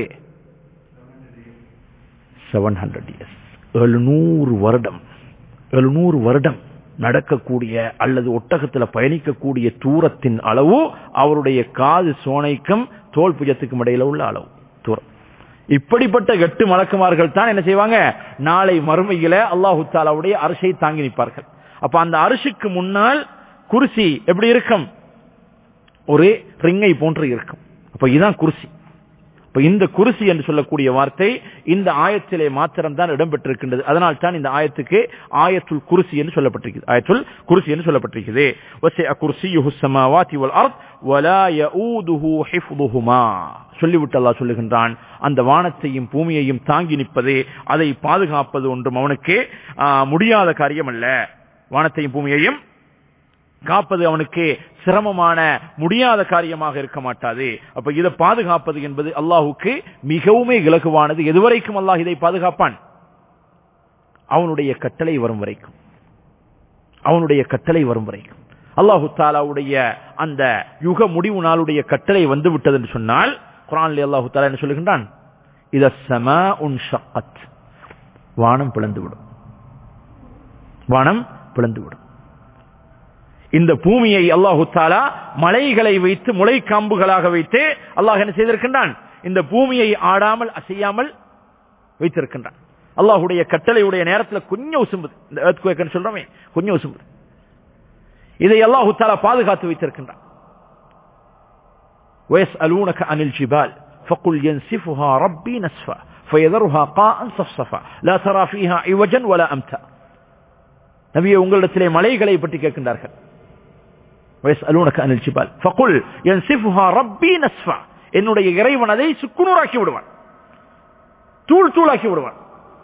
செவன் ஹண்ட்ரட் இயர்ஸ் எழுநூறு வருடம் எழுநூறு வருடம் நடக்கக்கூடிய அல்லது ஒட்டகத்தில் பயணிக்கக்கூடிய தூரத்தின் அளவு அவருடைய காது சோனைக்கும் தோல் புஜத்துக்கும் இடையில உள்ள அளவு தூரம் இப்படிப்பட்ட எட்டு மலக்குமார்கள் தான் என்ன செய்வாங்க நாளை மறுமையில அல்லாஹு தாலாவுடைய அரசை தாங்கி நிற்பார்கள் அப்ப அந்த அரிசிக்கு முன்னால் குருசி எப்படி இருக்கும் ஒரு ரிங்கை போன்று இருக்கும் அப்ப இதுதான் குருசி அப்ப இப்ப இந்த குருசி என்று சொல்லக்கூடிய வார்த்தை இந்த ஆயத்திலே மாத்திரம்தான் இடம்பெற்றிருக்கின்றது அதனால் தான் இந்த ஆயத்துக்கு ஆயத்துல் குருசி என்று சொல்லப்பட்டிருக்கிறது ஆயத்துல் குருசி என்று சொல்லப்பட்டிருக்கிறது வசிஅ குர்சியுஹு ஸமாவாதி வல் அர்த் வலா யஊதுஹு ஹிஃப்துஹுமா சொல்லிவிட்டு அல்லாஹ் சொல்லுகின்றான் அந்த வானத்தையும் பூமியையும் தாங்கி நிற்பது அதை பாதுகாப்பது ஒன்றும் அவனுக்கு ஆ, முடியாத காரியம் அல்ல வானத்தையும் பூமியையும் காப்பது அவனுக்கு சிரமமான முடியாத காரியமாக இருக்க மாட்டாது அப்ப இதை பாதுகாப்பது என்பது அல்லாஹுக்கு மிகவுமே இலகுவானது எதுவரைக்கும் அல்லாஹ் இதை பாதுகாப்பான் அவனுடைய கட்டளை வரும் வரைக்கும் அவனுடைய கட்டளை வரும் வரைக்கும் அல்லாஹு தாலாவுடைய அந்த யுக முடிவு நாளுடைய கட்டளை வந்து விட்டது என்று சொன்னால் குரான்ல அல்லாஹு தாலா என்ன சொல்லுகின்றான் இத சம உன் வானம் பிளந்துவிடும் வானம் பிளந்துவிடும் இந்த பூமியை அல்லாஹு தாலா மலைகளை வைத்து முளைக்காம்புகளாக வைத்து அல்லாஹ் என்ன செய்திருக்கின்றான் இந்த பூமியை ஆடாமல் அசையாமல் வைத்திருக்கின்றான் அல்லாஹுடைய கட்டளையுடைய நேரத்தில் கொஞ்சம் உசும்புது இந்த earthquake சொல்றோமே கொஞ்சம் உசும்புது இதை அல்லாஹு தாலா பாதுகாத்து வைத்திருக்கின்றான் ويسألونك عن الجبال فقل ينسفها ربي نسفا فيذرها قاء صفصفا لا ترى فيها عوجا ولا أمتا நபியை உங்களிடத்திலே மலைகளை பற்றி கேட்கின்றார்கள் ويسألونك عن الجبال فقل ينسفها ربي نسفا என்னுடைய இறைவன் அதை சுக்குநூறாக்கி விடுவான் தூள் தூளாக்கி விடுவான்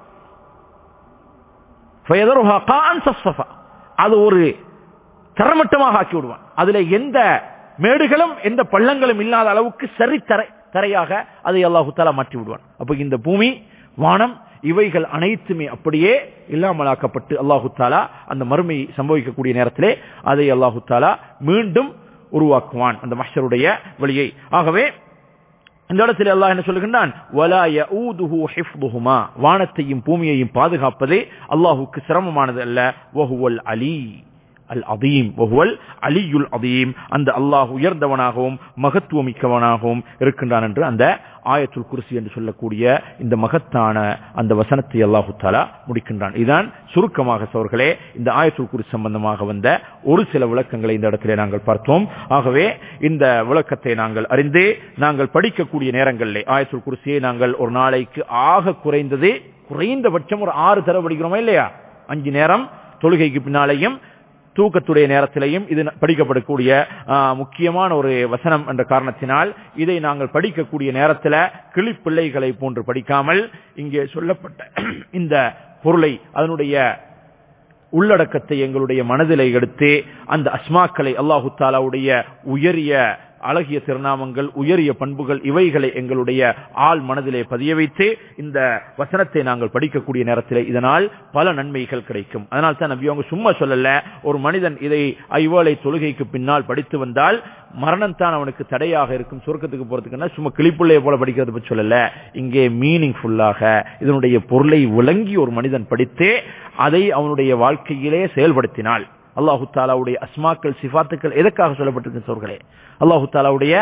فيذرها قاء صفصفا அது ஒரு தரமட்டமாக ஆக்கி விடுவான் அதுல எந்த மேடுகளும் எந்த பள்ளங்களும் இல்லாத அளவுக்கு சரி தரை தரையாக அதை அல்லாஹு தாலா மாற்றி விடுவான் அப்ப இந்த பூமி வானம் இவைகள் அனைத்துமே அப்படியே இல்லாமலாக்கப்பட்டு அல்லாஹு தாலா அந்த மறுமை சம்பவிக்கக்கூடிய நேரத்திலே அதை அல்லாஹு தாலா மீண்டும் உருவாக்குவான் அந்த மஷருடைய வழியை ஆகவே இந்த இடத்துல அல்லாஹ் என்ன சொல்லுகின்றான் வலா யஊதுஹு ஹிஃப்துஹுமா வானத்தையும் பூமியையும் பாதுகாப்பதே அல்லாஹுக்கு சிரமமானது அல்ல வஹுவல் அலி அல் அதீம் வஹுவல் அலியுல் அதீம் அந்த அல்லாஹ் உயர்ந்தவனாகவும் மகத்துவமிக்கவனாகவும் இருக்கின்றான் என்று அந்த ஆயத்துல் குர்சி என்று சொல்லக்கூடிய இந்த மகத்தான அந்த வசனத்தை அல்லாஹு தாலா முடிக்கின்றான் இதுதான் சுருக்கமாக சோர்களே இந்த ஆயத்துல் குர்சி சம்பந்தமாக வந்த ஒரு சில விளக்கங்களை இந்த இடத்திலே நாங்கள் பார்த்தோம் ஆகவே இந்த விளக்கத்தை நாங்கள் அறிந்து நாங்கள் படிக்கக்கூடிய நேரங்களிலே ஆயத்துல் குர்சியை நாங்கள் ஒரு நாளைக்கு ஆக குறைந்தது குறைந்தபட்சம் ஒரு ஆறு தடவை படிக்கிறோமா இல்லையா அஞ்சு நேரம் தொழுகைக்கு பின்னாலேயும் தூக்கத்துடைய நேரத்திலையும் இது படிக்கப்படக்கூடிய ஆ, முக்கியமான ஒரு வசனம் என்ற காரணத்தினால் இதை நாங்கள் படிக்கக்கூடிய நேரத்தில் கிளிப்பிள்ளைகளை போன்று படிக்காமல் இங்கே சொல்லப்பட்ட இந்த பொருளை அதனுடைய உள்ளடக்கத்தை எங்களுடைய மனதிலே எடுத்து அந்த அஸ்மாக்களை அல்லாஹு தாலாவுடைய உயரிய அழகிய திருநாமங்கள் உயரிய பண்புகள் இவைகளை எங்களுடைய ஆள் மனதிலே பதிய வைத்து இந்த வசனத்தை நாங்கள் படிக்கக்கூடிய நேரத்தில் இதனால் பல நன்மைகள் கிடைக்கும் அதனால் தான் நபி அவங்க சும்மா சொல்லல ஒரு மனிதன் இதை ஐவேளை தொழுகைக்கு பின்னால் படித்து வந்தால் மரணம் தான் அவனுக்கு தடையாக இருக்கும் சொர்க்கத்துக்கு போறதுக்குன்னா சும்மா கிளிப்புள்ளைய போல படிக்கிறது பற்றி சொல்லல இங்கே மீனிங் ஃபுல்லாக இதனுடைய பொருளை விளங்கி ஒரு மனிதன் படித்து அதை அவனுடைய வாழ்க்கையிலே செயல்படுத்தினால் அல்லாஹு தாலாவுடைய அஸ்மாக்கள் சிஃபாத்துக்கள் எதற்காக சொல்லப்பட்டிருக்கு சோர்களே அல்லாஹு தாலாவுடைய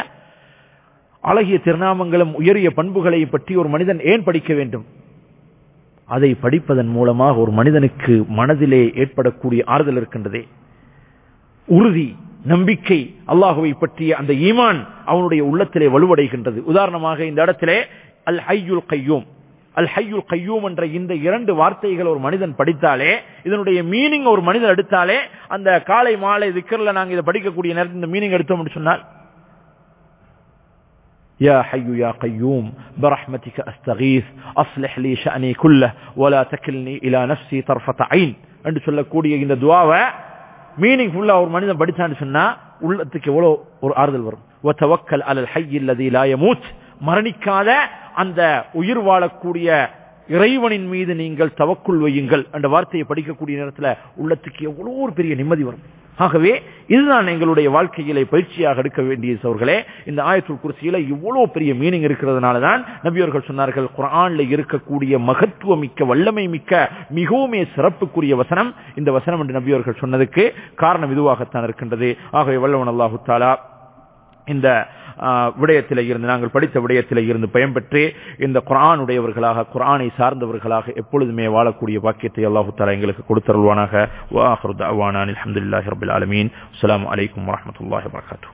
அழகிய திருநாமங்களும் உயரிய பண்புகளை பற்றி ஒரு மனிதன் ஏன் படிக்க வேண்டும் அதை படிப்பதன் மூலமாக ஒரு மனிதனுக்கு மனதிலே ஏற்படக்கூடிய ஆறுதல் இருக்கின்றதே உறுதி நம்பிக்கை அல்லாஹுவை பற்றிய அந்த ஈமான் அவனுடைய உள்ளத்திலே வலுவடைகின்றது உதாரணமாக இந்த இடத்திலே அல் ஹையுல் கையூம் அல் ஹையுல் கையூம் என்ற இந்த இரண்டு வார்த்தைகள் ஒரு மனிதன் படித்தாலே இதனுடைய மீனிங் ஒரு மனிதன் எடுத்தாலே அந்த காலை மாலை திக்கர்ல நாங்க இதை படிக்கக்கூடிய நேரத்தில் இந்த மீனிங் எடுத்தோம் சொன்னால் يا حي يا قيوم برحمتك أستغيث أصلح لي شأني كله ولا تكلني إلى نفسي طرفة عين என்று சொல்லக்கூடிய இந்த துவாவை மீனிங் ஃபுல்லா ஒரு மனிதன் படிச்சான்னு சொன்னா உள்ளத்துக்கு எவ்வளவு ஒரு ஆறுதல் வரும் وتوكل على الحي الذي لا يموت மரணிக்காத அந்த உயிர் வாழக்கூடிய இறைவனின் மீது நீங்கள் தவக்குள் வையுங்கள் என்ற வார்த்தையை படிக்கக்கூடிய நேரத்தில் உள்ளத்துக்கு எவ்வளோ ஒரு பெரிய நிம்மதி வரும் ஆகவே இதுதான் எங்களுடைய வாழ்க்கையிலே பயிற்சியாக எடுக்க வேண்டிய சோர்களே இந்த ஆயத்துல் குர்சியில இவ்வளவு பெரிய மீனிங் இருக்கிறதுனால தான் நபியவர்கள் சொன்னார்கள் குரான்ல இருக்கக்கூடிய மகத்துவம் மிக்க வல்லமை மிக்க மிகவுமே சிறப்புக்குரிய வசனம் இந்த வசனம் என்று நபியவர்கள் சொன்னதுக்கு காரணம் இதுவாகத்தான் இருக்கின்றது ஆகவே வல்லவன் அல்லாஹு தாலா இந்த விடயத்திலே இருந்து நாங்கள் படித்த விடயத்திலே இருந்து பயன்பெற்று இந்த குரானுடையவர்களாக குரானை சார்ந்தவர்களாக எப்பொழுதுமே வாழக்கூடிய பாக்கியத்தை அல்லாஹு தாலா எங்களுக்கு கொடுத்தருள்வானாக வாஹர் அவானான் அலமதுல்லாஹி ரபில் ஆலமீன் அஸ்லாம் வலைக்கம் வரமத்துல்லாஹி வரகாத்து